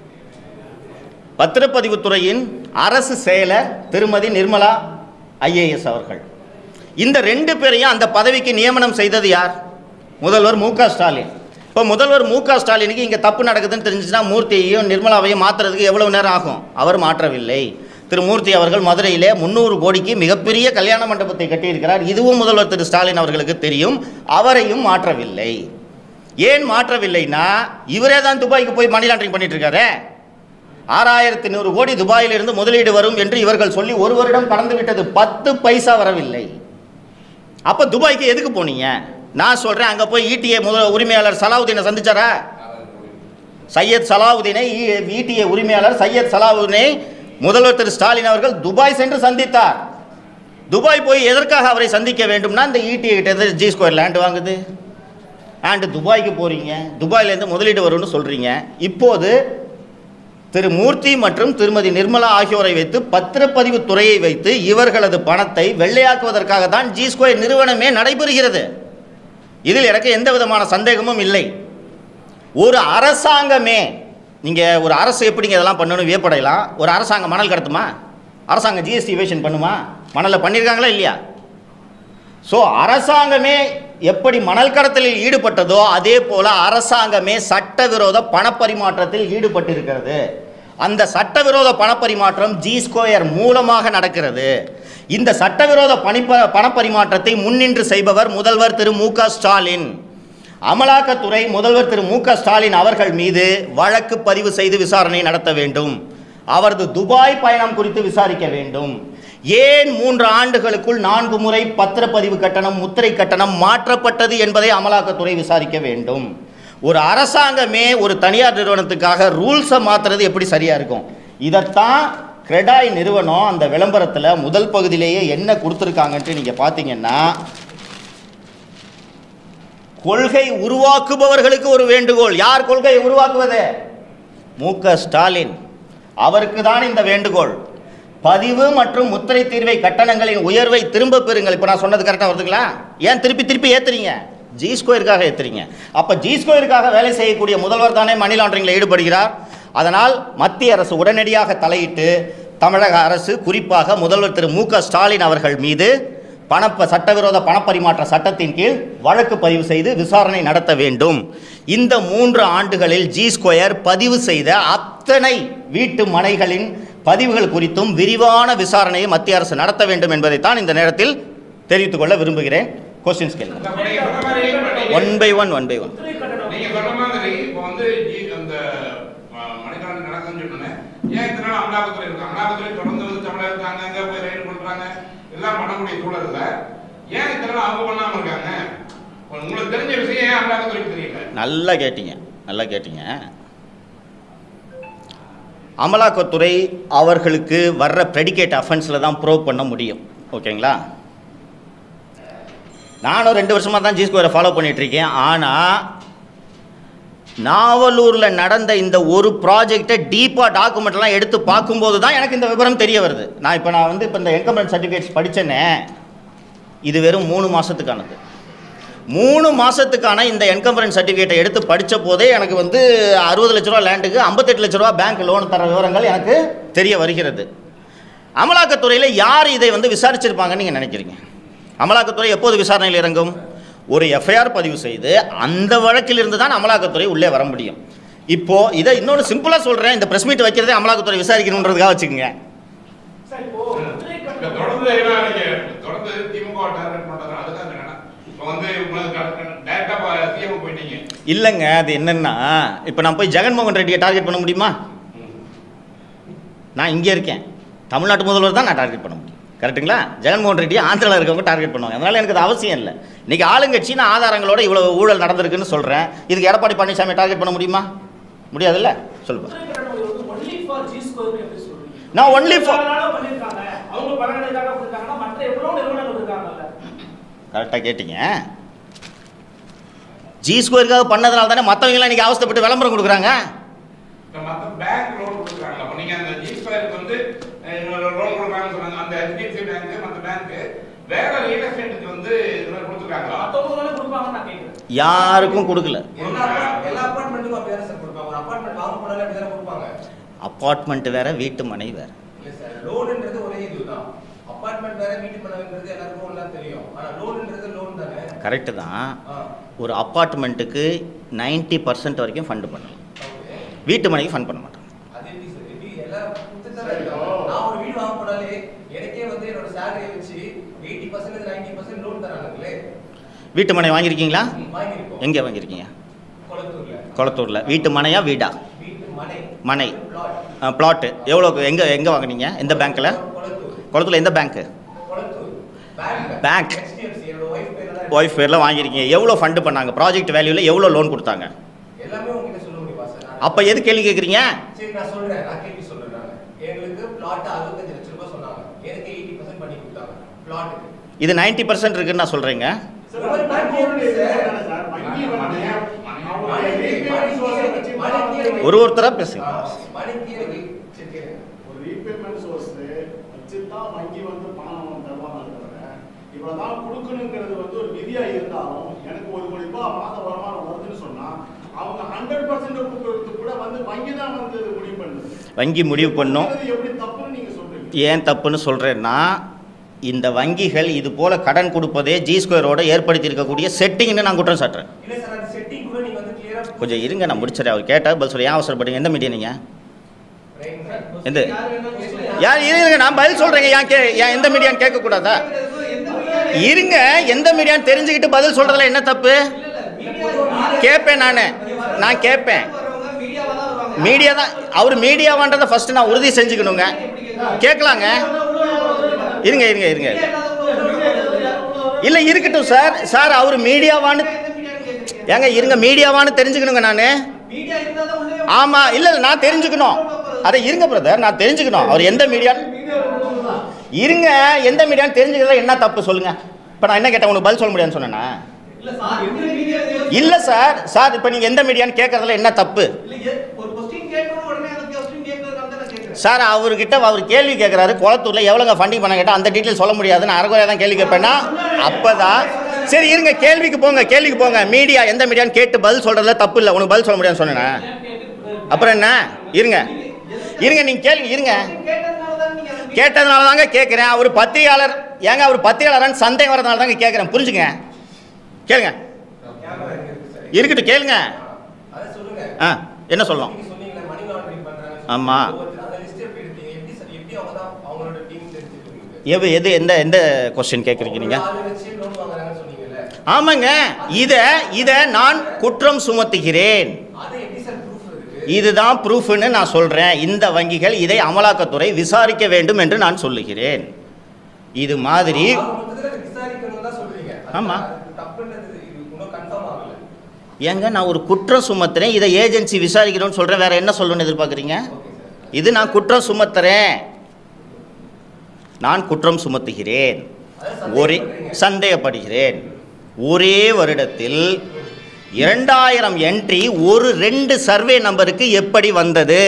பத்திரப்பதிவுத்துறையின் அரசு செயலர் திருமதி நிர்மலா ஐஏஎஸ் அவர்கள் இந்த ரெண்டு பேரையும் அந்த பதவிக்கு நியமனம் செய்தது யார் முதல்வர் மு க ஸ்டாலின் இப்போ முதல்வர் மு க ஸ்டாலினுக்கு இங்கே தப்பு நடக்குதுன்னு தெரிஞ்சுச்சுன்னா மூர்த்தியையும் நிர்மலாவையும் மாற்றுறதுக்கு எவ்வளவு நேரம் ஆகும் அவர் மாற்றவில்லை திரு மூர்த்தி அவர்கள் மதுரையிலே முந்நூறு கோடிக்கு மிகப்பெரிய கல்யாண மண்டபத்தை கட்டியிருக்கிறார் இதுவும் முதல்வர் திரு ஸ்டாலின் அவர்களுக்கு தெரியும் அவரையும் மாற்றவில்லை ஏன் மாற்றவில்லைன்னா இவரே தான் துபாய்க்கு போய் மணி லாண்டரிங் பண்ணிட்டு இருக்காரே ஆறாயிரத்தி நூறு கோடி துபாயிலிருந்து முதலீடு வரும் என்று இவர்கள் சொல்லி ஒரு வருடம் கடந்து விட்டது பத்து பைசா வரவில்லை அப்ப துபாய்க்கு எதுக்கு போனீங்க நான் சொல்றேன் அங்க போய் ஈட்டிஏ முதல் உரிமையாளர் சலாவுதீனை சந்திச்சாரா சையத் சலாவுதீனை ஈட்டிஏ உரிமையாளர் சையத் சலாவுதீனை முதல்வர் திரு ஸ்டாலின் அவர்கள் துபாய் சென்று சந்தித்தார் துபாய் போய் எதற்காக அவரை சந்திக்க வேண்டும்னா இந்த ஈட்டிஏ கிட்ட ஜி ஸ்கொயர் லேண்ட் வாங்குது அண்டு துபாய்க்கு போறீங்க துபாயிலேருந்து முதலீடு வரும்னு சொல்றீங்க இப்போது திரு மூர்த்தி மற்றும் திருமதி நிர்மலா ஆகியோரை வைத்து பத்திரப்பதிவு துறையை வைத்து இவர்களது பணத்தை வெள்ளையாக்குவதற்காக தான் ஜி ஸ்கொயர் நிறுவனமே நடைபெறுகிறது இதில் எனக்கு எந்த விதமான சந்தேகமும் இல்லை ஒரு அரசாங்கமே நீங்கள் ஒரு அரசு எப்படிங்க இதெல்லாம் பண்ணணும் வியப்படையலாம் ஒரு அரசாங்கம் மணல் கடத்துமா அரசாங்கம் ஜிஎஸ்டி இவேஷன் பண்ணுமா மணலில் பண்ணியிருக்காங்களா இல்லையா ஸோ அரசாங்கமே எப்படி மணல் கடத்தலில் ஈடுபட்டதோ அதே போல அரசாங்கமே சட்டவிரோத பணப்பரிமாற்றத்தில் ஈடுபட்டிருக்கிறது அந்த சட்டவிரோத பணப்பரிமாற்றம் ஜி ஸ்கொயர் மூலமாக நடக்கிறது இந்த சட்டவிரோத பணிப்ப பணப்பரிமாற்றத்தை முன்னின்று செய்பவர் முதல்வர் திரு மு க ஸ்டாலின் அமலாக்கத்துறை முதல்வர் திரு மு க ஸ்டாலின் அவர்கள் மீது வழக்கு பதிவு செய்து விசாரணை நடத்த வேண்டும் அவரது துபாய் பயணம் குறித்து விசாரிக்க வேண்டும் ஏன் மூன்று ஆண்டுகளுக்குள் நான்கு முறை பத்திரப்பதிவு கட்டணம் முத்திரை கட்டணம் மாற்றப்பட்டது என்பதை அமலாக்கத்துறை விசாரிக்க வேண்டும் ஒரு அரசாங்கமே ஒரு தனியார் நிறுவனத்துக்காக ரூல்ஸை மாத்துறது எப்படி சரியா இருக்கும் இதைத்தான் கிரெடாய் நிறுவனம் அந்த விளம்பரத்தில் முதல் பகுதியிலேயே என்ன கொடுத்துருக்காங்கன்ட்டு நீங்கள் பார்த்தீங்கன்னா கொள்கை உருவாக்குபவர்களுக்கு ஒரு வேண்டுகோள் யார் கொள்கையை உருவாக்குவது மு க ஸ்டாலின் அவருக்கு தான் இந்த வேண்டுகோள் பதிவு மற்றும் முத்திரை தீர்வை கட்டணங்களின் உயர்வை திரும்ப பெறுங்கள் இப்போ நான் சொன்னது கரெக்டாக வருதுங்களா ஏன் திருப்பி திருப்பி ஏத்துறீங்க ஜி ஸ்கொயருக்காக ஏத்துறீங்க அப்போ ஜி ஸ்கொயருக்காக வேலை செய்யக்கூடிய முதல்வர் தானே மணி லாண்டரிங்கில் ஈடுபடுகிறார் அதனால் மத்திய அரசு உடனடியாக தலையிட்டு தமிழக அரசு குறிப்பாக முதல்வர் திரு மு க ஸ்டாலின் அவர்கள் மீது பணப்ப சட்டவிரோத பணப்பரிமாற்ற சட்டத்தின் கீழ் வழக்கு பதிவு செய்து விசாரணை நடத்த வேண்டும் இந்த மூன்று ஆண்டுகளில் ஜி ஸ்கொயர் பதிவு செய்த அத்தனை வீட்டு மனைகளின் பதிவுகள் குறித்தும் விரிவான விசாரணையை மத்திய அரசு நடத்த வேண்டும் என்பதைத்தான் இந்த நேரத்தில் தெரிவித்துக் கொள்ள விரும்புகிறேன் கொஸ்டின்ஸ் கேளுங்க அப்ப நீங்க சொன்ன மாதிரி இப்ப நீங்க- one by one one by one முத்திரை கட்டணம் நீங்க சொன்ன மாதிரி இப்போ வந்து ஜி- அந்த அஹ், மணிக்காண்டு நடக்குதுன்னு சொன்னோன்னே ஏன் இத்தனை நாள் அமலாக்கத்துறை இருக்கு அமலாக்கத்துறை தொடர்ந்து வந்து தமிழகத்துக்கு அங்கங்க போய் ரைடு பண்றாங்க எல்லாம் பண்ணக்கூடிய சூழல்ல ஏன் இத்தனை நாள் அவங்க பண்ணாம இருக்காங்க உங்களுக்கு தெரிஞ்ச விஷயம் ஏன் அமலாக்கத்துறைக்கு தெரியல நல்லா கேட்டீங்க நல்லா கேட்டீங்க அமலாக்கத்துறை அவர்களுக்கு வர்ற ப்ரெடிகேட் அஃபென்ஸில் தான் ப்ரோவ் பண்ண முடியும் ஓகேங்களா நானும் ரெண்டு வருஷமாக தான் ஜி ஸ்கொயரை ஃபாலோ பண்ணிட்டு இருக்கேன் ஆனால் நாவலூரில் நடந்த இந்த ஒரு ப்ராஜெக்டை டீப்பாக டாக்குமெண்ட்லாம் எடுத்து பார்க்கும்போது தான் எனக்கு இந்த விவரம் தெரிய வருது நான் இப்போ நான் வந்து இப்போ இந்த என்கம்பரன்ஸ் சர்டிஃபிகேட்ஸ் படித்தேனே இது வெறும் மூணு மாதத்துக்கானது மூணு மாதத்துக்கான இந்த என்கம்பரன்ஸ் சர்டிஃபிகேட்டை எடுத்து படித்த போதே எனக்கு வந்து அறுபது லட்ச ரூபா லேண்டுக்கு ஐம்பத்தெட்டு லட்ச ரூபா பேங்க் லோன் தர விவரங்கள் எனக்கு தெரிய வருகிறது அமலாக்கத்துறையில் யார் இதை வந்து விசாரிச்சிருப்பாங்கன்னு நீங்கள் நினைக்கிறீங்க அமலாக்கத்துறை எப்போது விசாரணையில் இறங்கும் ஒரு எஃப்ஐஆர் பதிவு செய்து அந்த வழக்கிலிருந்து தான் அமலாக்கத்துறை உள்ளே வர முடியும் இப்போ இதை இன்னொன்று சிம்பிளாக சொல்கிறேன் இந்த ப்ரெஸ் மீட் வைக்கிறதே அமலாக்கத்துறை விசாரிக்கணுன்றதுக்காக வச்சுக்கோங்க சார் இப்போ முத்திரை இப்ப கட்டணம் தொடர்ந்து என்ன நீங்க தொடர்ந்து திமுக டார்கெட் பண்றது அதுதான் என்னன்னா இப்போ வந்து உங்களுக்கு டேரக்டா சிஎம் போயிட்டீங்க இல்லைங்க அது என்னன்னா இப்போ நான் போய் ஜெகன்மோகன் ரெட்டியை டார்கெட் பண்ண முடியுமா நான் இங்கே இருக்கேன் தமிழ்நாட்டு முதல்வர் தான் நான் டார்கெட் பண்ண முடியும் கரெக்ட்டுங்களா ஜெகன்மோகன் ரெட்டி ஆந்திராவில் இருக்கவங்க டார்கெட் பண்ணுவாங்க அதனால் எனக்கு அது அவசியம் இல்லை இன்றைக்கி ஆளுங்கட்சி நான் ஆதாரங்களோட இவ்வளோ ஊழல் நடந்திருக்குன்னு சொல்கிறேன் இதுக்கு எடப்பாடி பழனிசாமி டார்கெட் பண்ண முடியுமா முடியாதுல்ல சொல்லுப்பா முத்திரை கட்டணம் வந்து ஒன்லி ஃபார் ஜி ஸ்கொயர் எப்படி சொல்றீங்க நான் only for- பலனால பண்ணிருக்காங்க அவங்க பலனுக்காக கொடுத்தாங்கன்னா மற்ற எவ்வளவு நிறுவனங்கள் இருக்காங்கல்ல கரெக்டாக கேட்டிங்க ஜி ஸ்கொயருக்காக பண்ணதுனால தானே மற்றவங்களாம் இன்றைக்கி அவஸ்தைப்பட்டு விளம்பரம் கொடுக்குறாங்க இப்ப மத்த பேங்க் லோன் கொடுக்குறாங்க அப்ப நீங்க அந்த ஜி ஸ்கொயருக்கு வந்து லோன் கொடுக்குறாங்கன்னு சொன்னாங்க அந்த ஹெச்டிஎஃப்சி பேங்க் மத்த பேங்க் வேற ரியல் எஸ்டேட்டுக்கு வந்து இது மாதிரி கொடுத்துருக்காங்களா மத்தவங்க தானே கொடுப்பாங்கன்னு நான் கேட்கிறேன் யாருக்கும் கொடுக்கல எல்லா apart- எல்லா அப்பார்ட்மெண்ட்டுக்கும் அப்படி தானே சார் கொடுப்பாங்க ஒரு அப்பார்ட்மெண்ட் வாங்க போனாலே அப்படி தானே கொடுப்பாங்க அப்பார்ட்மெண்ட் வேற வீட்டு மனை வேற இல்ல சார் லோனுன்றது ஒரே இதுதான் அப்பார்ட்மெண்ட் வேற வீட்டு மனைன்றது எல்லாருக்கும் எல்லாம் தெரியும் ஆனா லோனுன்றது லோன் தானே கரெக்டு தான் ஆ ஒரு அப்பார்ட்மெண்ட்டுக்கு 90% பர்சன்ட் வரைக்கும் ஃபண்டு பண்ணலாம் ஓகே வீட்டு மனைக்கு ஃபண்ட் பண்ண மாட்டாங்க அது எப்படி சார் எப்படி எல்லாம் கொடுத்துட்டு தானே இருக்காங்க நான் ஒரு வீடு வாங்க போனாலே எனக்கே வந்து என்னோட சேலரியை வச்சு eighty percent ninety percent loan தராங்களே வீட்டு மனை வாங்கியிருக்கீங்களா வாங்கியிருக்கோம் எங்கே வாங்கியிருக்கீங்க குளத்தூர்ல குளத்தூரில் வீட்டு மனையா வீடா வீட்டு மனை மனை பிளாட் பிளாட்டு எவ்வளோக்கு எங்கே எங்கே வாங்குனீங்க எந்த பேங்க்கில் குளத்தூர் குளத்தூரில் எந்த பேங்க்கு குளத்தூர் பேங்க் Bank. HDFC என்னோட ஒய்ஃப் பேர்ல தான் ஒய்ஃப் பேரில் வாங்கியிருக்கீங்க எவ்வளோ ஃபண்டு பண்ணாங்க ப்ராஜெக்ட் வேல்யூவில் எவ்வளோ லோன் கொடுத்தாங்க எல்லாமே உங்ககிட்ட சொல்ல முடியுமா சார் நான் அப்போ எது கேள்வி கேட்குறீங்க சரி நான் சொல்றேன் நான் கேள்வி சொல்றேன் நான் எங்களுக்கு பிளாட் அறுபத்தஞ்சு லட்சம் ரூபாய் சொன்னாங்க எனக்கு எயிட்டி பர்சன்ட் பண்ணி கொடுத்தாங்க பிளாட்டுக்கு இது 90% பர்சன்ட் இருக்குன்னு நான் சொல்கிறேங்க சார், அது பேங்க் லோன் தானே சார்? வங்கி வந்து அவங்களுடைய repayment source அ வச்சு தான் ஒரு ஒருத்தராக பேசுங்க மணிக்கு எனக்கு சரி கேளுங்க. ஒரு ரீபேமெண்ட் சோர்ஸ் வச்சு தான் வங்கி வந்து பணம் தருவாங்க தவிர இவ்வளவுதான் கொடுக்கணுங்கிறது வந்து ஒரு விதியா இருந்தாலும் எனக்கு ஒரு கோடி ரூபாய் மாத வருமானம் வருதுன்னு சொன்னா அவங்க ஹண்ட்ரட் பர்சன்ட் கொடுக்கறதுக்கு கூட வந்து வங்கி தான் வந்து இது முடிவு பண்ணுது வங்கி முடிவு பண்ணும் இது எப்படி தப்புன்னு நீங்க சொல்றீங்க ஏன் தப்புன்னு சொல்கிறேன்னா இந்த வங்கிகள் இது போல கடன் கொடுப்பதே ஜி ஸ்கொயரோட ஏற்படுத்தி இருக்கக்கூடிய செட்டிங்னு நான் குற்றம் சாட்டுறேன் இல்ல சார் அந்த செட்டிங் கூட நீங்க வந்து கிளியரா கொஞ்சம் இருங்க நான் முடிச்சிடறேன் அவர் கேட்டால் பதில் சொல்ல ஏன் அவசரப்படுங்க எந்த மீடியா நீங்கள் ரைட் சார் எந்த யார் வேணாலும் சொல்லலாம். யார் இருங்க நான் பதில் சொல்கிறேங்க ஏன் கே ஏன் எந்த மீடியான்னு இருங்க எந்த மீடியான்னு தெரிஞ்சுக்கிட்டு பதில் சொல்கிறதுல என்ன தப்பு இல்ல, இல்ல, media- கேட்பேன் நான் நான் கேட்பேன் வரவங்க மீடியாவா தான் வருவாங்க மீடியா தான் அவர் மீடியாவான்றதை ஃபர்ஸ்ட் நான் உறுதி செஞ்சுக்கணுங்க கேட்கலாங்க இருங்க இருங்க இருங்க இல்லை இருக்கட்டும் சார் சார் அவர் மீடியாவான்னு ஏங்க இருங்க மீடியாவான்னு தெரிஞ்சுக்கணுங்க நான் மீடியா இருந்தா தான் உள்ளே ஆமாம் இல்லை இல்லை நான் தெரிஞ்சுக்கணும் அதை இருங்க பிரதர் நான் தெரிஞ்சுக்கணும் அவர் எந்த மீடியா இருங்க எந்த மீடியான்னு தெரிஞ்சுக்கிறதுல என்ன தப்பு சொல்லுங்க இப்போ நான் என்ன கேட்டேன் உனக்கு பதில் சொல்ல முடியாதுன்னு சொன்னேன்னா இல்ல சார் எப்படி மீடியா இல்லை சார் சார் இப்போ நீங்கள் எந்த மீடியான்னு கேட்கறதுல என்ன தப்பு இல்ல எ- ஒரு கொஸ்டின் கேட்கணும் உடனே அந்த கொஸ்டின் கேட்கறதுனால தான் நான் கேட்கறேன் சார் அவர்கிட்ட அவர் கேள்வி கேட்குறாரு குளத்தூரில் எவ்வளோங்க ஃபண்டிங் பண்ண கேட்டால் அந்த டீட்டெயில் சொல்ல முடியாது நான் அரைகுறையாக தான் கேள்வி கேட்பேன்னா அப்போ தான் சரி இருங்க கேள்விக்கு போங்க கேள்விக்கு போங்க மீடியா எந்த மீடியான்னு கேட்டு பதில் சொல்கிறதுல தப்பு இல்லை உனக்கு பதில் சொல்ல முடியாதுன்னு சொன்னேனே அப்புறம் என்ன இருங்க இருங்க நீங்கள் கேள்வி இருங்க கேட்டதுனால தான் நீங்க அந்த கேட்டதுனால தாங்க கேட்குறேன் அவர் பத்திரிகையாளர் ஏங்க அவர் பத்திரிகையாளர்னு சந்தேகம் வரதுனால தாங்க கேட்குறேன் புரிஞ்சுங்க கேளுங்க கேமரா இங்க இருக்கு சார் இருக்கட்டும் கேளுங்க அதை சொல்லுங்க ஆ என்ன சொல்லணும் நீங்க சொன்னீங்களே மணி லாண்டரிங் பண்றாங்க ஆமா. அந்த லிஸ்ட் எப்படி எடுத்தீங்க எப்படி சார் எப்படி அவங்க தான் அவங்களோட டீம் தெரிஞ்சுக்கிறீங்க எது எது எந்த எந்த கொஸ்டின் கேட்குறீங்க நீங்கள் ஆளு வச்சு லோன் வாங்குறாங்கன்னு சொன்னீங்கல்ல ஆமாங்க இதை இதை நான் குற்றம் சுமத்துகிறேன் அதை எப்படி சார் ப்ரூஃப் இருக்கு இதுதான் ப்ரூஃப்னு நான் சொல்கிறேன் இந்த வங்கிகள் இதை அமலாக்கத்துறை விசாரிக்க வேண்டும் என்று நான் சொல்லுகிறேன் இது மாதிரி அவங்க மொத்தத்துல விசாரிக்கணும்னு தான் சொல்றீங்க ஆமா. அது தப்புன்றது இது இன்னும் கன்ஃபார்ம் ஆகல ஏங்க நான் ஒரு குற்றம் சுமத்துறேன் இதை ஏஜென்சி விசாரிக்கணும்னு சொல்கிறேன் வேற என்ன சொல்லணும்னு எதிர்பார்க்குறீங்க ஓகே சார் இது நான் குற்றம் சுமத்துறேன் நான் குற்றம் சுமத்துகிறேன் அதான் ஒரே சந்தேகப்படுறீங்க. சந்தேகப்படுகிறேன் ஒரே வருடத்தில் இரண்டாயிரம் என்ட்ரி ஒரு ரெண்டு சர்வே நம்பருக்கு எப்படி வந்தது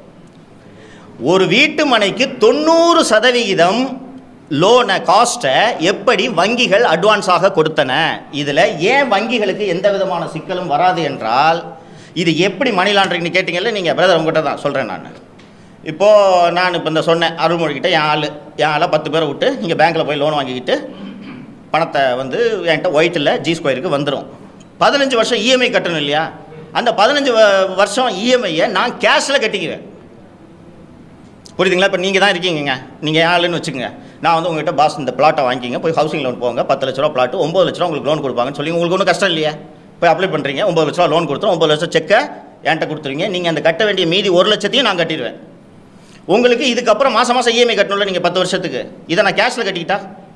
ஒரு வீட்டு மனைக்கு தொண்ணூறு சதவிகிதம் லோனை காஸ்ட்டை எப்படி வங்கிகள் அட்வான்ஸாக கொடுத்தன இதில் ஏன் வங்கிகளுக்கு எந்த விதமான சிக்கலும் வராது என்றால் இது எப்படி மணி லாண்டரிங்னு கேட்டிங்கல்ல நீங்கள் பிரதர் உங்ககிட்ட தான் சொல்கிறேன் நான் இப்போது நான் இப்போ இந்த சொன்னேன் அருள்மொழிகிட்ட என் ஆள் என் ஆளை பத்து பேரை விட்டு இங்கே பேங்க்கில் போய் லோன் வாங்கிக்கிட்டு பணத்தை வந்து என்கிட்ட ஒயிட்டில் ஜி ஸ்கொயருக்கு வந்துடும் பதினஞ்சு வருஷம் இஎம்ஐ கட்டணும் இல்லையா அந்த பதினஞ்சு வ- வருஷம் இஎம்ஐயை நான் கேஷில் கட்டிக்குவேன் புரியுதுங்களா இப்போ நீங்கள் தான் இருக்கீங்கங்க நீங்கள் ஏன் ஆளுன்னு வச்சுக்கோங்க நான் வந்து உங்ககிட்ட பாஸ் இந்த பிளாட்டை வாங்கிக்கிங்க போய் ஹவுசிங் லோன் போங்க பத்து லட்ச ரூபா பிளாட்டு ஒம்பது லட்ச ரூபா உங்களுக்கு லோன் கொடுப்பாங்கன்னு சொல்லி உங்களுக்கு ஒன்றும் கஷ்டம் இல்லையா போய் அப்ளை பண்ணுறீங்க ஒம்பது லட்ச ரூபா லோன் கொடுத்துரும் ஒம்பது லட்சம் செக்கை என்கிட்ட கொடுத்துருவீங்க நீங்கள் அந்த கட்ட வேண்டிய மீதி ஒரு லட்சத்தையும் நான் கட்டிடுவேன் உங்களுக்கு இதுக்கப்புறம் மாதம் மாதம் இஎம்ஐ கட்டணும்ல நீங்கள் பத்து வருஷத்துக்கு இதை நான் கேஷில் கட்டிக்கிட்டா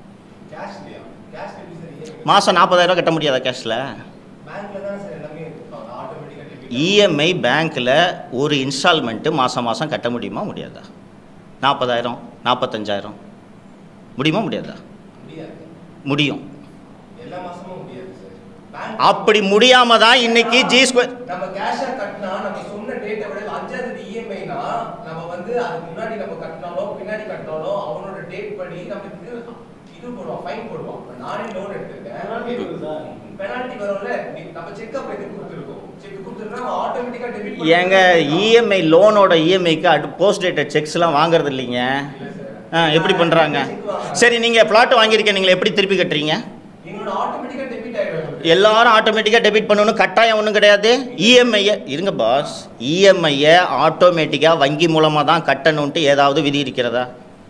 கேஷ் இல்லையா கேஷ் எப்படி சார் இஎம்ஐ மாதம் நாற்பதாயிரம் கட்ட முடியாதா கேஷில் பேங்க்ல தான் சார் எல்லாமே ஆட்டோமேட்டிக்கா டெபிட் இஎம்ஐ பேங்க்கில் ஒரு இன்ஸ்டால்மெண்ட்டு மாதம் மாதம் கட்ட முடியுமா முடியாதா நாற்பதாயிரம் நாற்பத்தஞ்சாயிரம் முடியுமா முடியாதா முடியாது முடியும் எல்லா மாசமும் முடியாது சார் பேங்க் அப்படி முடியாம தான் இன்னைக்கு ஜி ஸ்கொயர் நம்ம கேஷா கட்டினா நம்ம சொன்ன டேட்டை விட அஞ்சாவது தேதி இஎம்ஐனா நம்ம வந்து அதுக்கு முன்னாடி நம்ம கட்டினாலும் பின்னாடி கட்டினாலும் அவனோட டேட் படி நமக்கு இது போடுவோம் ஃபைன் போடுவோம் இப்ப நானே லோன் Penalty வருது sir. எடுத்திருக்கேன் பெனால்ட்டி வரும்ல நீ- நம்ம செக் அப் எதுக்கு கொடுத்துருக்கோம் செக் கொடுத்துட்டா ஆட்டோமேட்டிக்கா டெபிட் ஏங்க இஎம்ஐ லோனோட இஎம்ஐக்கு அட் போஸ்ட் டேட்டட் செக்ஸ்லாம் வாங்குறது இல்லைங்க ஆ எப்படி பண்ணுறாங்க சரி நீங்கள் ஃப்ளாட் வாங்கியிருக்கீங்க நீங்கள் எப்படி திருப்பி கட்டுறீங்க எங்களோட ஆட்டோமேட்டிக்கா டெபிட் ஆயிடும் எல்லாரும் ஆட்டோமேட்டிக்காக டெபிட் பண்ணணும் கட்டாயம் ஒன்றும் கிடையாது இஎம்ஐயை இருங்க பாஸ் இஎம்ஐயை ஆட்டோமேட்டிக்காக வங்கி மூலமாக தான் கட்டணுன்ட்டு ஏதாவது விதி இருக்கிறதா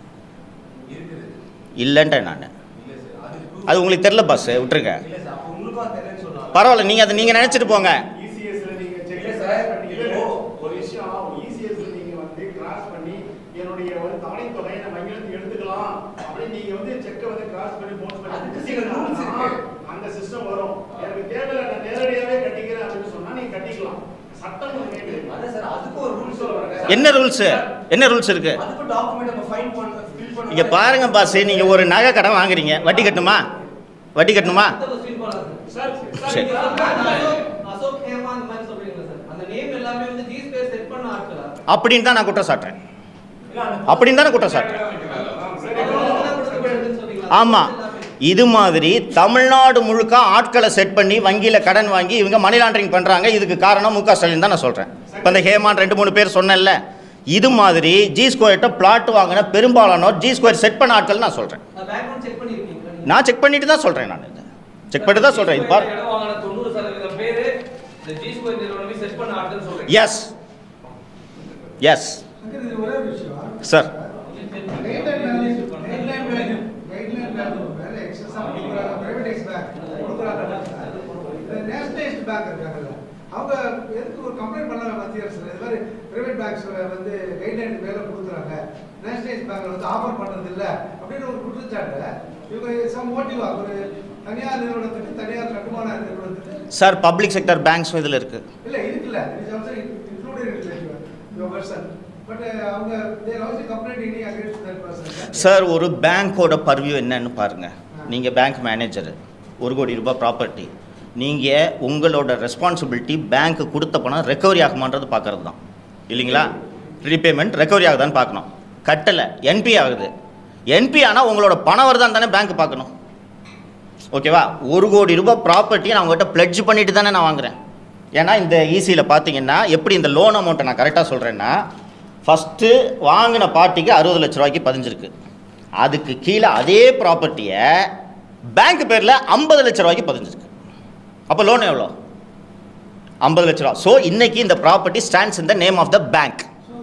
இருக்குது இல்லைன்றேன் நான் இல்ல சார் அது proof- அது உங்களுக்கு தெரில பாஸ் விட்டுருங்க இல்ல சார் அப்ப உங்களுக்கும் அது தெரியலன்னு சொன்னாங்க பரவாயில்ல நீங்கள் அதை நீங்கள் நினச்சிட்டு போங்க ECS ல நீங்க check இல்ல சார், பண்ணி- இப்போ- இல்ல, ஒரு விஷயம் ECS ல நீங்க வந்து cross பண்ணி என்னுடைய வந்து தவணை தொகையை நான் வங்கியிலிருந்து எடுத்துக்கலாம் அப்படின்னு நீங்க வந்து செக்கை வந்து கிராஸ் பண்ணி போஸ்ட் பண்ணி அதுக்கு சில rules இருக்கு. அந்த சிஸ்டம் வரும் எனக்கு தேவையில்ல நான் நேரடியாவே கட்டிக்கிறேன் அப்படின்னு சொன்னா நீங்க கட்டிக்கலாம் சட்டம் ஒண்ணு கேக்குது. அதான் சார் அதுக்கு ஒரு ரூல்ஸ் சொல்றாங்க என்ன ரூல்ஸு என்ன ரூல்ஸ் இருக்குது அதுக்கு டாக்குமெண்ட் நம்ம ஃபைன் பண்ண ஃபில் பண்ண இங்கே பாருங்க பாஸ் நீங்கள் ஒரு நகை கடன் வாங்குறீங்க வட்டி கட்டணுமா வட்டி கட்டணுமா அடுத்த question போலாம் சார். சார் சரி. நீங்க சொல்ற அந்த அசோக் அசோக் ஹேமா அந்த மாதிரி சொல்றீங்களா சார் அந்த நேம் எல்லாமே வந்து ஜி ஸ்பேஸ் செட் பண்ண ஆட்களா அப்படின்னு தான் நான் குற்றம் சாட்டுறேன் இல்ல, அந்த அப்படின்னு தானே குற்றம் சாட்டுறேன் சரி, அதெல்லாம் கொடுக்கக்கூடாதுன்னு சொல்றீங்களா? ஆமாம் இது மாதிரி தமிழ்நாடு முழுக்க ஆட்களை செட் பண்ணி வங்கியில் கடன் வாங்கி இவங்க மணி லாண்டரிங் பண்ணுறாங்க இதுக்கு காரணம் மு க ஸ்டாலின் தான் நான் சொல்கிறேன் இப்போ இந்த ஹேமான் ரெண்டு மூணு பேர் சொன்னேன்ல இது மாதிரி ஜி ஸ்கொயர்கிட்ட பிளாட் வாங்கின பெரும்பாலானோர் ஜி ஸ்கொயர் செட் பண்ண ஆட்கள் நான் சொல்கிறேன் நான் பேக்ரவுண்ட் செக் பண்ணிருக்கீங்களா நீங்க? நான் செக் பண்ணிட்டு தான் சொல்கிறேன் நான் இதை செக் பண்ணிட்டு தான் சொல்கிறேன் இது பாரு இடம் வாங்கின தொண்ணூறு சதவீதம் பேரு இந்த ஜி ஸ்கொயர் நிறுவனமே செட் பண்ண ஆட்கள் சொல்றீங்க எஸ் எஸ் இது ஒரே ஒரு விஷயம் sir guideline guideline value guideline value மேல எக்ஸஸா கொடுக்குறாங்க பிரைவேட் எக்ஸ் பேங்க் கொடுக்குறாங்க நேஷனலைஸ்ட் பேங்க் இருக்காங்கல்ல பிரைவேட் பேங்க்ஸ்ல வந்து கைட்லைன் மேல கொடுக்குறாங்க நேஷனலைஸ் பேங்க்ல வந்து ஆஃபர் பண்றது இல்ல அப்படின்னு ஒரு குற்றச்சாட்டு இவங்க சம் மோட்டிவா ஒரு தனியார் நிறுவனத்துக்கு தனியார் கட்டுமான நிறுவனத்துக்கு சார் பப்ளிக் செக்டர் பேங்க்ஸும் இதில் இருக்குது இல்ல இருக்குல்ல it is also included in your version but அவங்க தேர் ஆல்சோ கம்ப்ளைண்ட் இனி அகைன்ஸ்ட் தட் பர்சன் சார் ஒரு பேங்க்கோட பர்வியூ என்னன்னு பாருங்க நீங்கள் பேங்க் மேனேஜர் ஒரு கோடி ரூபாய் ப்ராப்பர்ட்டி நீங்கள் உங்களோட ரெஸ்பான்சிபிலிட்டி பேங்க்கு கொடுத்த பணம் ரெக்கவரி ஆகுமான்றது பார்க்கறது தான் இல்லைங்களா ரீபேமெண்ட் ரெக்கவரி ஆகுதான்னு பார்க்கணும் கட்டலை என்பி ஆகுது என்பி ஆனால் உங்களோட பணம் வருதான்னு தானே பேங்க் பார்க்கணும் ஓகேவா ஒரு கோடி ரூபாய் ப்ராப்பர்ட்டியை நான் உங்கள்கிட்ட பிளட்ஜ் பண்ணிட்டு தானே நான் வாங்குறேன் ஏன்னா இந்த ஈசியில் பார்த்தீங்கன்னா எப்படி இந்த லோன் அமௌண்ட்டை நான் கரெக்டாக சொல்கிறேன்னா ஃபஸ்ட்டு வாங்கின பார்ட்டிக்கு அறுபது லட்ச ரூபாய்க்கு பதிஞ்சிருக்கு அதுக்கு கீழே அதே ப்ராப்பர்ட்டியை பேங்க் பேரில் ஐம்பது லட்ச ரூபாய்க்கு பதிஞ்சிருக்கு அப்போ லோன் எவ்வளோ ஐம்பது லட்ச ரூபா ஸோ இன்னைக்கு இந்த property stands in the name of the bank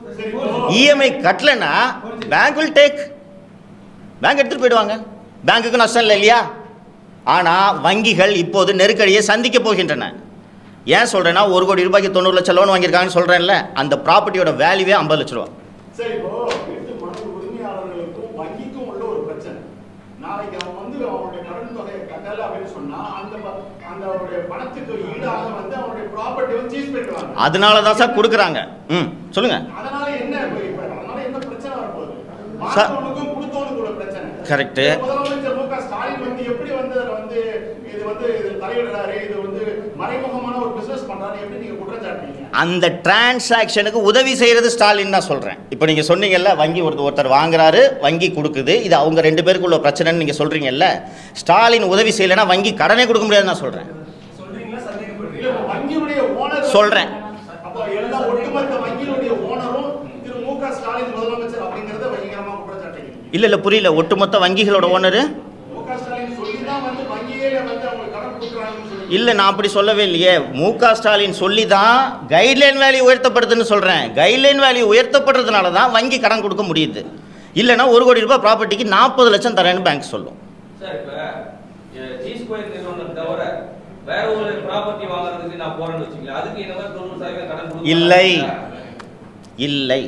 EMI கட்டலைன்னா பேங்க் வில் டேக் பேங்க் எடுத்துகிட்டு போயிடுவாங்க பேங்க்குக்கு நஷ்டம் இல்லை இல்லையா ஆனால் வங்கிகள் இப்போது நெருக்கடியை சந்திக்க போகின்றன ஏன் சொல்கிறேன்னா ஒரு கோடி ரூபாய்க்கு தொண்ணூறு லட்சம் லோன் வாங்கியிருக்காங்கன்னு சொல்கிறேன்ல அந்த ப்ராப்பர்ட்டியோட வேல்யூவே ஐம்பது லட்ச ரூபா சரி இப்போ வீட்டு மனை உரிமையாளர்களுக்கும் வங்கிக்கும் உள்ள ஒரு பிரச்சனை நாளைக்கு அவன் வந்து அவனுடைய கடன் தொகையை கட்டல அப்படின்னு சொன்னா அந்த ப- அந்த அவருடைய பணத்துக்கு ஈடாக வந்து அவனுடைய ப்ராப்பர்ட்டி வந்து சீஸ் பண்ணிடுவாங்க அதனால தான் சார் கொடுக்குறாங்க ம் சொல்லுங்கள் அதனால என்ன இப்ப இப்ப அதனால என்ன பிரச்சனை வரப்போகுது சார். வாங்கினவனுக்கும் கொடுத்தவனுக்கும் உள்ள பிரச்சனை Correct. முதலமைச்சர் மு க ஸ்டாலின் வந்து எப்படி வந்து அதுல வந்து இது வந்து இது தலையிடுறாரு இது வந்து மறைமுகமான ஒரு பிசினஸ் பண்றாரு எப்படி நீங்க குற்றச்சாட்டுறீங்க அந்த டிரான்சாக்ஷனுக்கு உதவி செய்கிறது ஸ்டாலின் தான் சொல்கிறேன் இப்போ நீங்கள் சொன்னீங்கல்ல வங்கி ஒருத்தர் ஒருத்தர் வாங்குறாரு வங்கி கொடுக்குது இது அவங்க ரெண்டு பேருக்குள்ள பிரச்சனைன்னு நீங்கள் சொல்கிறீங்கல்ல ஸ்டாலின் உதவி செய்யலைன்னா வங்கி கடனே கொடுக்க முடியாதுன்னு நான் சொல்கிறேன் சொல்றீங்களா இல்ல சந்தேகப்படுறீங்களா இப்ப வங்கியுடைய ஓனர் சொல்றேன். அப்போ எல்லா ஒட்டுமொத்த வங்கியினுடைய ஓனரும் திரு மு க ஸ்டாலின் முதலமைச்சர் அப்படிங்கறத பயங்கரமா குற்றச்சாட்டுறீங்க இல்லை இல்லை புரியல ஒட்டுமொத்த வங்கிகளோட ஓனரு மு க ஸ்டாலின் சொல்லி தான் வந்து வங்கியே வந்து அவங்களுக்கு கடன் கொடுக்குறாங்கன்னு சொல்லி இல்லை நான் அப்படி சொல்லவே இல்லையே மு க ஸ்டாலின் சொல்லி தான் கைட்லைன் வேல்யூ உயர்த்தப்படுதுன்னு சொல்கிறேன் கைட்லைன் வேல்யூ உயர்த்தப்படுறதுனால தான் வங்கி கடன் கொடுக்க முடியுது இல்லைன்னா ஒரு கோடி ரூபாய் ப்ராப்பர்ட்டிக்கு நாற்பது லட்சம் தரேன்னு பேங்க் சொல்லும் சார் இப்ப ஜி ஸ்கொயர் நிறுவனம் தவிர வேற ஒரு ப்ராப்பர்ட்டி வாங்குறதுக்கு நான் போறேன்னு வச்சுக்கல அதுக்கு இந்த மாதிரி தொண்ணூறு சதவீதம் கடன் கொடுக்க இல்லை. இல்லை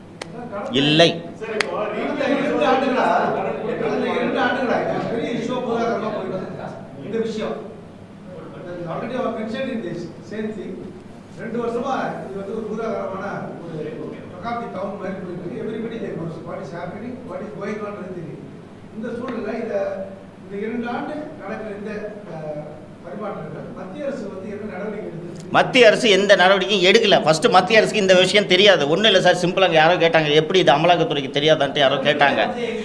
இல்லை சரி இப்போ கடந்த ரீட்டைல் இரண்டு ஆண்டுகளா கடந்த இரண்டு ஆண்டுகளா இது பெரிய இஷ்யூ பூதாகரமா போயிட்டு இருக்கு. இந்த விஷயம் ஆல்ரெடி அவர் mention in this same thing ரெண்டு வருஷமா இது வந்து ஒரு பூதாகரமான ஒரு டொகாப்டி டவுன் மாதிரி போயிட்டு இருக்கு everybody they knows what is happening what is going on தெரியும் இந்த சூழ்நிலை இத இந்த இரண்டு ஆண்டு நடக்கிற இந்த அஹ், பரிமாற்றங்கள் மத்திய அரசு வந்து என்ன நடவடிக்கை எடுத்து மத்திய அரசு எந்த நடவடிக்கையும் எடுக்கல ஃபர்ஸ்ட் மத்திய அரசுக்கு இந்த விஷயம் தெரியாது ஒன்றும் இல்லை சார் சிம்பிளாக யாரோ கேட்டாங்க எப்படி இது அமலாக்கத்துறைக்கு தெரியாதான்ட்டு யாரோ கேட்டாங்க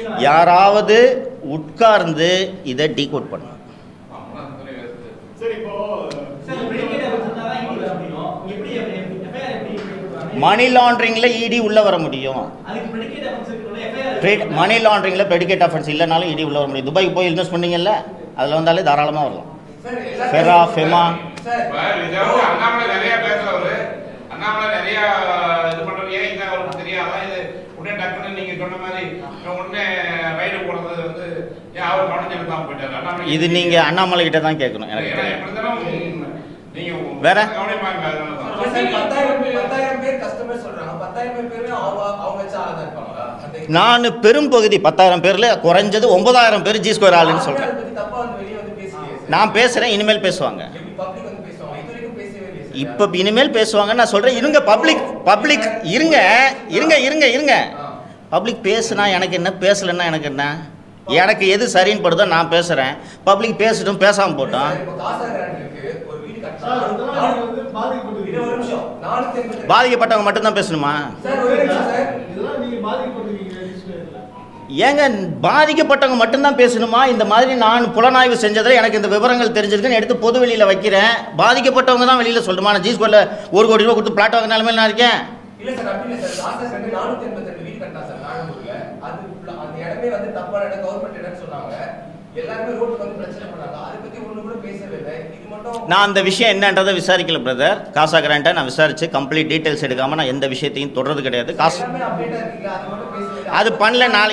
யாராவது உட்கார்ந்து இதை டீகோட் பண்ணும் அமலாக்கத்துறை வருது. சரி இப்போ சார் predicate offence இருந்தா தான் ED வர முடியும். எப்படி FIR எப்படி கொடுப்பாங்க? மணி லாண்ட்ரிங்கில் இடி உள்ளே வர முடியும் அதுக்கு predicate offence இருக்கணும்ல, FIR மணி லாண்ட்ரிங்கில் ப்ரெடிகேட் அஃபென்ஸ் இல்லைனாலும் இடி உள்ளே வர முடியும் துபாய்க்கு போய் இன்வெஸ்ட் பண்ணீங்கல்ல அதில் வந்தாலே தாராளமாக வரலாம் சார் எல்லா ஃபெரா, ஃபெமா. சார் இப்ப இதை வந்து அண்ணாமலை நிறைய பேசுறவரு அண்ணாமலை நிறைய இது பண்றது ஏன் இது அவருக்கு தெரியாதா இது உடனே டக்குன்னு நீங்க சொன்ன மாதிரி உடனே ரைடு போனது வந்து ஏன் அவர் கவனிச்சு தான் போயிட்டாரு அண்ணாமலை இது நீங்கள் அண்ணாமலை கிட்ட தான் கேட்கணும் எனக்கு ஏன்னா தெரியும் எப்படி இருந்தாலும் நீங்க வேற? கவனிப்பாங்க அதனால தான். சார், பத்தாயிரம் பத்தாயிரம் பேர் கஸ்டமர் சொல்றாங்க பத்தாயிரம் பேருமே அவங்க அவங்க வச்ச ஆளா தான் இருப்பாங்களா அந்த- நான் பெரும் பகுதி பத்தாயிரம் பேரில் குறைஞ்சது ஒன்பதாயிரம் பேர் ஜி ஸ்கொயர் ஆளுன்னு சொல்கிறேன் அதை பத்தி தப்பா வந்து வெளிய வந்து பேசலையே சார். நான் பேசுகிறேன் இனிமேல் பேசுவாங்க எப்படி பப்ளிக் வந்து பேசுவாங்க இது வரைக்கும் பேசவே இல்லையே சார். இப்போ இனிமேல் பேசுவாங்க நான் சொல்கிறேன் இருங்க பப்ளிக் பப்ளிக் இருங்க இருங்க இருங்க இருங்க ஆ. பப்ளிக் பேசுனா எனக்கு என்ன பேசலைன்னா எனக்கு என்ன எனக்கு எது சரின்னு படுதோ நான் பேசுகிறேன் பப்ளிக் பேசட்டும் பேசாமல் போட்டோம் சார், இப்போ காசா கிராண்ட் இருக்கு ஒரு வீடு சார், கட்டலாம் இதெல்லாம் நீங்க வந்து பாதிக்கப்பட்டிருக்கீங்க. இது ஒரு நிமிஷம் நானூத்தி எண்பத்தி பாதிக்கப்பட்டவங்க மட்டும்தான் பேசணுமா சார் ஒரு நிமிஷம் சார் இதெல்லாம் நீங்க பாதிக்கப்பட்டிருக்கீங்க டிஸ்பிளேல. ஏங்க பாதிக்கப்பட்டவங்க மட்டும்தான் பேசணுமா இந்த மாதிரி நான் புலனாய்வு செஞ்சதில் எனக்கு இந்த விவரங்கள் தெரிஞ்சிருக்குன்னு எடுத்து பொது வெளியில் வைக்கிறேன் பாதிக்கப்பட்டவங்க தான் வெளியில் சொல்லணுமா நான் ஜி ஸ்கொயரில் ஒரு கோடி ரூபா கொடுத்து பிளாட் வாங்கின நிலமையில நான் இருக்கேன் இல்ல சார் அப்படி இல்ல சார் காசா கிராண்ட் நானூத்தி எண்பத்தி ரெண்டு வீடு கட்டினா சார் நாகூர்ல அது full- அந்த இடமே வந்து தப்பான இடம் கவர்மெண்ட் இடம்னு சொன்னாங்க எல்லாருமே ரோட்டுக்கு வந்து பிரச்சனை பண்ணாங்க அதை பத்தி ஒண்ணு கூட பேசவே இல்லை இது மட்டும் நான் அந்த விஷயம் என்னன்றதை விசாரிக்கல பிரதர் காசா கிராண்டை நான் விசாரிச்சு கம்ப்ளீட் டீட்டெயில்ஸ் எடுக்காமல் நான் எந்த விஷயத்தையும் தொடர்றது கிடையாது காசு எல்லாமே அப்டேட்டா இருக்கீங்க அது மட்டும் பேசவே இல்லை அது பண்ணல நாளைக்கு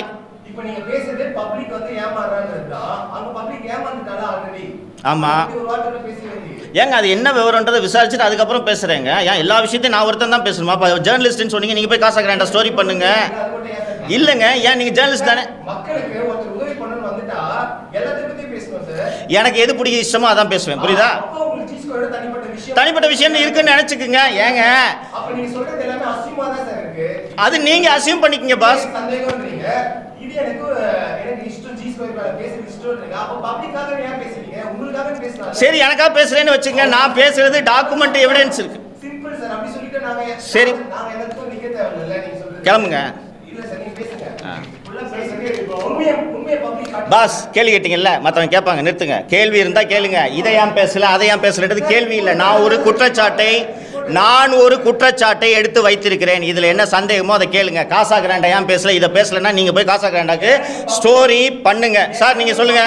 இப்ப நீங்க பேசுறது பப்ளிக் வந்து ஏமாறாங்கிறது தான் அங்க பப்ளிக் ஏமாந்துட்டால ஆல்ரெடி ஆமா. ஒரு வார்த்தை பேசி வேண்டியது ஏங்க அது என்ன விவரன்றதை விசாரிச்சுட்டு அதுக்கப்புறம் பேசுறேங்க ஏன் எல்லா விஷயத்தையும் நான் ஒருத்தன் தான் பேசணுமா இப்போ ஜேர்னலிஸ்ட்னு சொன்னீங்க நீங்க போய் காசா கிராண்டா ஸ்டோரி பண்ணுங்க அது மட்டும் ஏன் சார் இல்லைங்க ஏன் நீங்க ஜேர்னலிஸ்ட் தானே மக்களுக்கு ஒருத்தர் உதவி பண்ணணும்னு வந்துட்டா எல்லாத்தையும் பத்தி பேசணும் சார் எனக்கு எது பிடிக்க இஷ்டமோ அதான் பேசுவேன் புரியுதா அப்போ உங்களுக்கு சீஸ்கோட தனிப்பட்ட விஷயம் தனிப்பட்ட விஷயம் இருக்குன்னு நினைச்சுக்குங்க ஏங்க அப்ப நீங்க சொல்றது எல்லாமே அசியமா தான் சார் இருக்கு அது நீங்க அசியூம் பண்ணிக்கங்க பாஸ் எனக்கு சந்தேகம்ன்றீங்க இது எனக்கு அஹ், எனக்கு இஷ்டம் ஜி ஸ்கொயர் மேல பேசுறது இஷ்டம்ன்றீங்க அப்ப பப்ளிக்காக ஏன் பேசுறீங்க உங்களுக்காக பேசலாம் சரி எனக்கா பேசுறேன்னு வச்சுங்க நான் பேசுறது டாக்குமெண்ட் எவிடன்ஸ் இருக்கு சிம்பிள் சார் அப்படி சொல்லிட்டு நாங்க சரி. நாங்க எல்லாத்துக்கும் நிக்க தேவையில்ல நீங்க சொல்றது கிளம்புங்க. இல்ல சார் நீங்க பேசுங்க ஆ. ஃபுல்லா பேசுங்க உண்மையை உண்மையை பப்ளிக் பாஸ் கேள்வி கேட்டீங்கல்ல மற்றவங்க கேட்பாங்க நிறுத்துங்க கேள்வி இருந்தா கேளுங்க இதை ஏன் பேசல அதை ஏன் பேசலன்றது கேள்வி இல்லை நான் ஒரு குற்றச்சாட்டை நான் ஒரு குற்றச்சாட்டை எடுத்து வைத்திருக்கிறேன் இதுல என்ன சந்தேகமோ அதை கேளுங்க காசா கிராண்டா ஏன் பேசல இதை பேசலன்னா நீங்க போய் காசா கிராண்டாக்கு ஸ்டோரி பண்ணுங்க சார் நீங்க சொல்லுங்க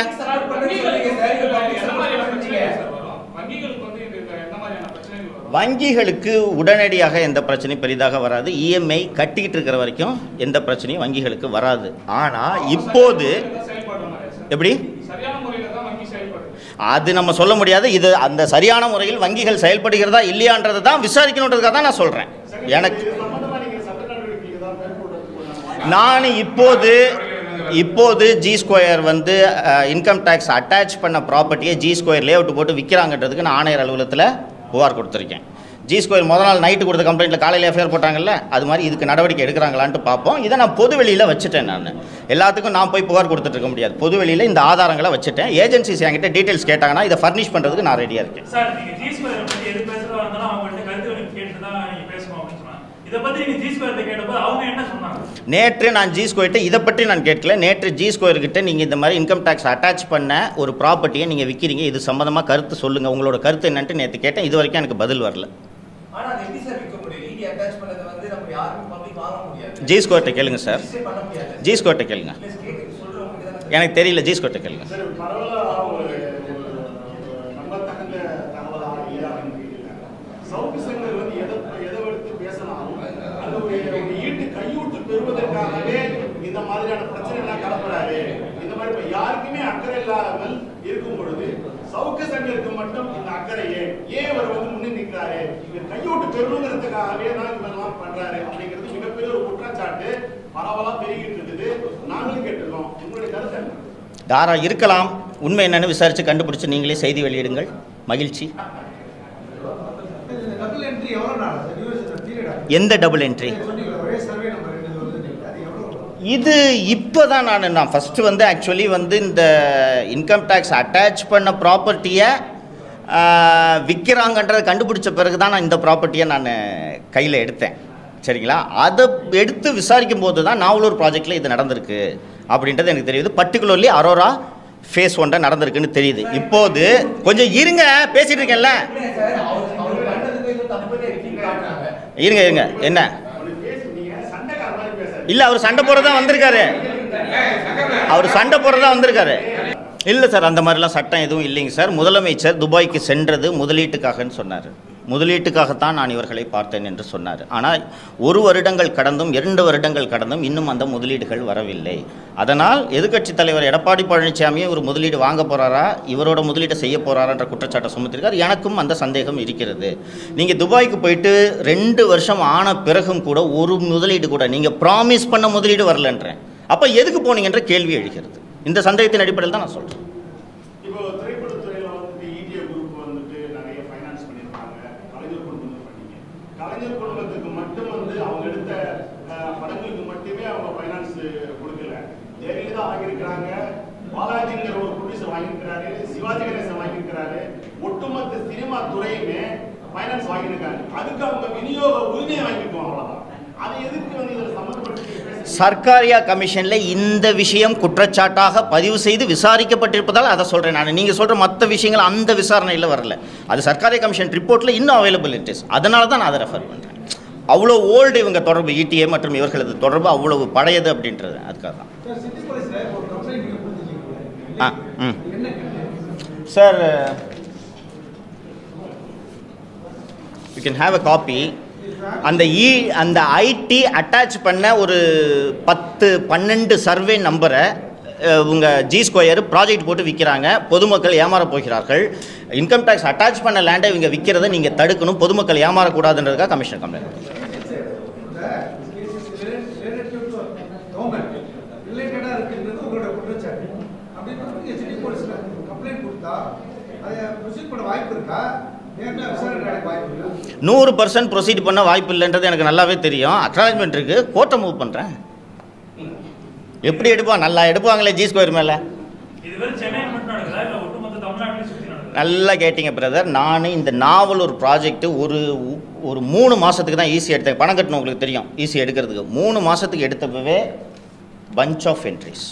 வங்கிகளுக்கு வந்து இது என்ன மாதிரியான பிரச்சனைகள் வரும் வங்கிகளுக்கு உடனடியாக எந்த பிரச்சனையும் பெரிதாக வராது இஎம்ஐ கட்டிக்கிட்டு இருக்கிற வரைக்கும் எந்த பிரச்சனையும் வங்கிகளுக்கு வராது ஆனா இப்போது செயல்படுற மாதிரி சார் எப்படி சரியான முறையில தான் வங்கி செயல்படுது அது நம்ம சொல்ல முடியாது இது அந்த சரியான முறையில் வங்கிகள் செயல்படுகிறதா இல்லையான்றது தான் விசாரிக்கணுன்றதுக்காக தான் நான் சொல்றேன் எனக்கு இது சம்பந்தமா நீங்க சட்ட நடவடிக்கைக்கு தான் மேற்கொள்றதுக்கு நான் இப்போது இப்போது ஜி ஸ்கொயர் வந்து இன்கம் டேக்ஸ் அட்டாச் பண்ண ப்ராப்பர்ட்டியை ஜி ஸ்கொயர் லேஅவுட் போட்டு விற்கிறாங்கன்றதுக்கு நான் ஆணையர் அலுவலகத்தில் புகார் கொடுத்துருக்கேன் ஜி ஸ்கொயர் முதல் நாள் நைட்டு கொடுத்த கம்ப்ளைண்ட்டில் காலையில் எஃப்ஐஆர் போட்டாங்கல்ல அது மாதிரி இதுக்கு நடவடிக்கை எடுக்கிறாங்களான்ட்டு பார்ப்போம் இதை நான் பொது வெளியில் வச்சுட்டேன் நான் எல்லாத்துக்கும் நான் போய் புகார் கொடுத்துட்டு இருக்க முடியாது பொது வெளியில் இந்த ஆதாரங்களை வச்சுட்டேன் ஏஜென்சிஸ் என்கிட்ட டீட்டெயில்ஸ் கேட்டாங்கன்னா இதை ஃபர்னிஷ் பண்ணுறதுக்கு நான் ரெடியாக இருக்கேன் சார் நீங்க ஜி ஸ்கொயர் பத்தி எது பேசுறதா இருந்தாலும் அவங்கள்ட்ட கருத்து கணிப்பு கேட்டு தான் நீங்க பேசணும் அப்படின்னு சொன்னாங்க இதை பத்தி நீங்க ஜி ஸ்கொயர் கேட்டப்போ அவங்க என்ன சொன்னாங்க நேற்று நான் ஜி ஸ்கொயர்கிட்ட இதை பற்றி நான் கேட்கல நேற்று ஜி ஸ்கொயர்கிட்ட நீங்கள் இந்த மாதிரி இன்கம் டேக்ஸ் அட்டாச் பண்ண ஒரு ப்ராப்பர்ட்டியை நீங்கள் விற்கிறீங்க இது சம்மந்தமாக கருத்து சொல்லுங்கள் உங்களோட கருத்து என்னன்ட்டு நேற்று கேட்டேன் இது வரைக்கும் எனக்கு பதில் வரல ஆனா அது எப்படி சார் விற்க முடியும் இடி அட்டாச் பண்ணதை வந்து நம்ம யாருக்கும் பப்ளிக் வாங்க முடியாது ஜி ஸ்கொயர்கிட்ட கேளுங்க சார் Register பண்ண முடியாது ஜி ஸ்கொயர்கிட்ட கேளுங்க இல்ல கேக்கு சொல்றவங்க தான் எனக்கு தெரியல ஜி ஸ்கொயர்கிட்ட கேளுங்க சரி பரவலா ஒரு ஒரு நம்பத்தகுந்த தகவலா இல்லையா அப்படின்னு கேட்டீங்க. சவுக்கு சங்கர் வந்து எதை எதை எடுத்து பேசினாலும் அது ஒரு ஒரு ஈட்டு கையூட்டு பெறுவதற்காகவே இந்த மாதிரியான பிரச்சனை எல்லாம் கடப்புறாரு இந்த மாதிரி இப்ப யாருக்குமே அக்கறை இல்லாமல் இருக்கும் பொழுது சவுக்கு சங்கருக்கு மட்டும் இந்த அக்கறை ஏன் ஏன் இவர் வந்து முன்னே நிற்கிறாரு இவர் கையூட்டு பெறணுங்கிறதுக்காகவே தான் இவரெல்லாம் பண்றாரு அப்படிங்கிறது மிகப்பெரிய ஒரு குற்றச்சாட்டு பரவலா பெருகிட்டு இருக்குது நாங்களும் கேட்டிருக்கோம் உங்களுடைய கருத்து என்ன தாரா இருக்கலாம் உண்மை என்னன்னு விசாரித்து கண்டுபிடிச்சு நீங்களே செய்தி வெளியிடுங்கள் மகிழ்ச்சி இந்த டபுள் என்ட்ரி எவ்வளோ நாள் சார் யூஎஸ் பீரியடா எந்த டபுள் என்ட்ரி சொன்னீங்களா ஒரே சர்வே நம்பர் ரெண்டு வருது அது எவ்வளோ இது இப்போ தான் நான் நான் ஃபஸ்ட்டு வந்து ஆக்சுவலி வந்து இந்த இன்கம் டேக்ஸ் அட்டாச் பண்ண ப்ராப்பர்ட்டியை விற்கிறாங்கன்றதை கண்டுபிடிச்ச பிறகு தான் நான் இந்த ப்ராப்பர்ட்டியை நான் கையில் எடுத்தேன் சரிங்களா அதை எடுத்து விசாரிக்கும் போது தான் நாவலூர் ப்ராஜெக்டில் இது நடந்திருக்கு அப்படின்றது எனக்கு தெரியுது பர்டிகுலர்லி அரோரா ஃபேஸ் ஒன்றை நடந்திருக்குன்னு தெரியுது இப்போது கொஞ்சம் இருங்க பேசிட்டு இருக்கேன்ல இல்ல சார் அவர் அவர் பண்றதுக்கு இன்னும் தப்பு பண்ணி ரிப்பீட் காட்டுறாங்க இருங்க இருங்க என்ன அவனுக்கு பேசி நீங்க சண்டைக்கார மாதிரி பேசாதீங்க இல்லை அவர் சண்டை போடுறதா வந்திருக்காரு அவர் சண்டை போடுறதா வந்திருக்காரு இல்லை சார் அந்த மாதிரிலாம் சட்டம் எதுவும் இல்லைங்க சார் முதலமைச்சர் துபாய்க்கு சென்றது முதலீட்டுக்காகன்னு சொன்னார் முதலீட்டுக்காகத்தான் நான் இவர்களை பார்த்தேன் என்று சொன்னார் ஆனால் ஒரு வருடங்கள் கடந்தும் இரண்டு வருடங்கள் கடந்தும் இன்னும் அந்த முதலீடுகள் வரவில்லை அதனால் எதிர்க்கட்சித் தலைவர் எடப்பாடி பழனிசாமியே ஒரு முதலீடு வாங்க போறாரா இவரோட முதலீட்டை செய்ய போறாரான்ற குற்றச்சாட்டை சுமத்திருக்கார் எனக்கும் அந்த சந்தேகம் இருக்கிறது நீங்கள் துபாய்க்கு போயிட்டு ரெண்டு வருஷம் ஆன பிறகும் கூட ஒரு முதலீடு கூட நீங்கள் ப்ராமிஸ் பண்ண முதலீடு வரலன்றேன் அப்போ எதுக்கு போனீங்கன்ற கேள்வி எழுகிறது இந்த சந்தேகத்தின் அடிப்படையில் தான் நான் சொல்கிறேன் இப்போ திரைப்படத்துறையில வந்துட்டு இடிஏ குரூப் வந்துட்டு நிறைய ஃபைனான்ஸ் பண்ணியிருக்காங்க கலைஞர் குடும்பம் பண்ணீங்க கலைஞர் குடும்பத்துக்கு மட்டும் வந்து அவங்க எடுத்த அஹ், படங்களுக்கு மட்டுமே அவங்க ஃபைனான்ஸ் கொடுக்கல ஜெயலலிதா வாங்கியிருக்கிறாங்க பாலாஜிங்கிற ஒரு ப்ரொடியூசர் வாங்கியிருக்கிறாரு சிவாஜி கணேசன் வாங்கியிருக்கிறாரு ஒட்டுமொத்த சினிமா துறையுமே ஃபைனான்ஸ் வாங்கியிருக்காங்க அதுக்கு அவங்க விநியோக உரிமையை வாங்கிக்குவோம் அவ்வளவுதான் அதை எதுக்கு வந்து இதில் சம்மந்தப்படுத்தி பேசுறீங்க? சர்க்காரியா கமிஷனில் இந்த விஷயம் குற்றச்சாட்டாக பதிவு செய்து விசாரிக்கப்பட்டிருப்பதால் அதை சொல்கிறேன் நான் நீங்கள் சொல்கிற மற்ற விஷயங்கள் அந்த விசாரணையில் வரல அது சர்க்காரியா கமிஷன் ரிப்போர்ட்டில் இன்னும் அவைலபிள் இட் இஸ் அதனால தான் நான் அதை ரெஃபர் பண்ணுறேன் அவ்வளோ ஓல்டு இவங்க தொடர்பு இடிஏ மற்றும் இவர்களது தொடர்பு அவ்வளவு பழையது அப்படின்றது அதுக்காக தான் சார் சிட்டி போலீஸ்ல ஒரு கம்ப்ளைண்ட் நீங்க கொடுத்துருக்கீங்க ஆ ம் என்ன complaint? Sir you can have a copy அந்த இ அந்த ஐடி அட்டாச் பண்ண ஒரு பத்து பன்னெண்டு சர்வே நம்பரை உங்கள் ஜி ஸ்கொயர் ப்ராஜெக்ட் போட்டு விற்கிறாங்க பொதுமக்கள் ஏமாற போகிறார்கள் இன்கம் டேக்ஸ் அட்டாச் பண்ண லேண்டை இவங்க விற்கிறத நீங்கள் தடுக்கணும் பொதுமக்கள் ஏமாறக்கூடாதுன்றதுக்காக கமிஷன் கம்ப்ளைண்ட் கவர்மெண்ட் ரிலேட்டடா இருக்குன்றது உங்களோட குற்றச்சாட்டு அப்படின்னு எஸ்டி போலீஸ்ல கம்ப்ளைண்ட் கொடுத்தா அதை ப்ரொசீட் பண்ண வாய்ப்பு இருக்கா நேர்மையா விசாரணை நடக்க வாய்ப்பு இருக்கா நூறு பர்சன்ட் ப்ரொசீட் பண்ண வாய்ப்பு இல்லைன்றது எனக்கு நல்லாவே தெரியும் அக்னாலஜ்மெண்ட் இருக்குது கோர்ட்டை மூவ் பண்ணுறேன் எப்படி எடுப்பா நல்லா எடுப்பாங்களே ஜி ஸ்கொயர் மேலே இது வெறும் சென்னையில் மட்டும் நடக்குதா இல்ல ஒட்டுமொத்த தமிழ்நாட்டிலையும் சுத்தி நடக்குதா நல்லா கேட்டிங்க பிரதர் நான் இந்த நாவல் ஒரு ப்ராஜெக்ட்டு ஒரு ஒரு மூணு மாதத்துக்கு தான் ஈஸி எடுத்தேன் பணம் கட்டணும் உங்களுக்கு தெரியும் ஈஸி எடுக்கிறதுக்கு மூணு மாதத்துக்கு எடுத்தப்பவே பஞ்ச் ஆஃப் என்ட்ரிஸ்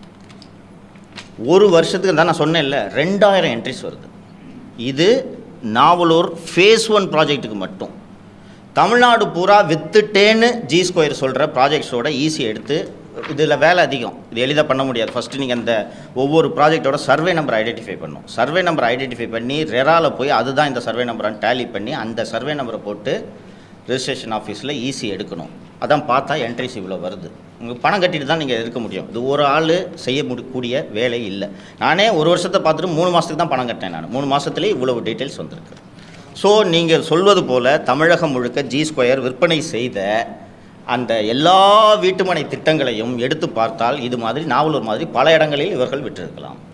ஒரு வருஷத்துக்கு தான் நான் சொன்னேன்ல ரெண்டாயிரம் என்ட்ரிஸ் வருது இது நாவலூர் ஃபேஸ் ஒன் ப்ராஜெக்ட்டுக்கு மட்டும் தமிழ்நாடு பூரா வித்துட்டேன்னு ஜி ஸ்கொயர் சொல்கிற ப்ராஜெக்ட்ஸோட ஈஸி எடுத்து இதில் வேலை அதிகம் இது எளிதாக பண்ண முடியாது ஃபஸ்ட்டு நீங்கள் அந்த ஒவ்வொரு ப்ராஜெக்ட்டோட சர்வே நம்பர் ஐடென்டிஃபை பண்ணணும் சர்வே நம்பர் ஐடென்டிஃபை பண்ணி ரெரால போய் அதுதான் இந்த சர்வே நம்பரான்னு டேலி பண்ணி அந்த சர்வே நம்பரை போட்டு ரெஜிஸ்ட்ரேஷன் ஆஃபீஸில் ஈஸி எடுக்கணும் அதான் பார்த்தா என்ட்ரிஸ் இவ்வளோ வருது உங்கள் பணம் கட்டிட்டு தான் நீங்கள் இருக்க முடியும் இது ஒரு ஆள் செய்ய முடி கூடிய வேலை இல்லை நானே ஒரு வருஷத்தை பார்த்துட்டு மூணு மாதத்துக்கு தான் பணம் கட்டினேன் நான் மூணு மாதத்துலேயே இவ்வளவு டீட்டெயில்ஸ் வந்திருக்கு ஸோ நீங்கள் சொல்வது போல தமிழகம் முழுக்க ஜி ஸ்கொயர் விற்பனை செய்த அந்த எல்லா வீட்டுமனை திட்டங்களையும் எடுத்து பார்த்தால் இது மாதிரி நாவலூர் மாதிரி பல இடங்களில் இவர்கள் விற்றிருக்கலாம்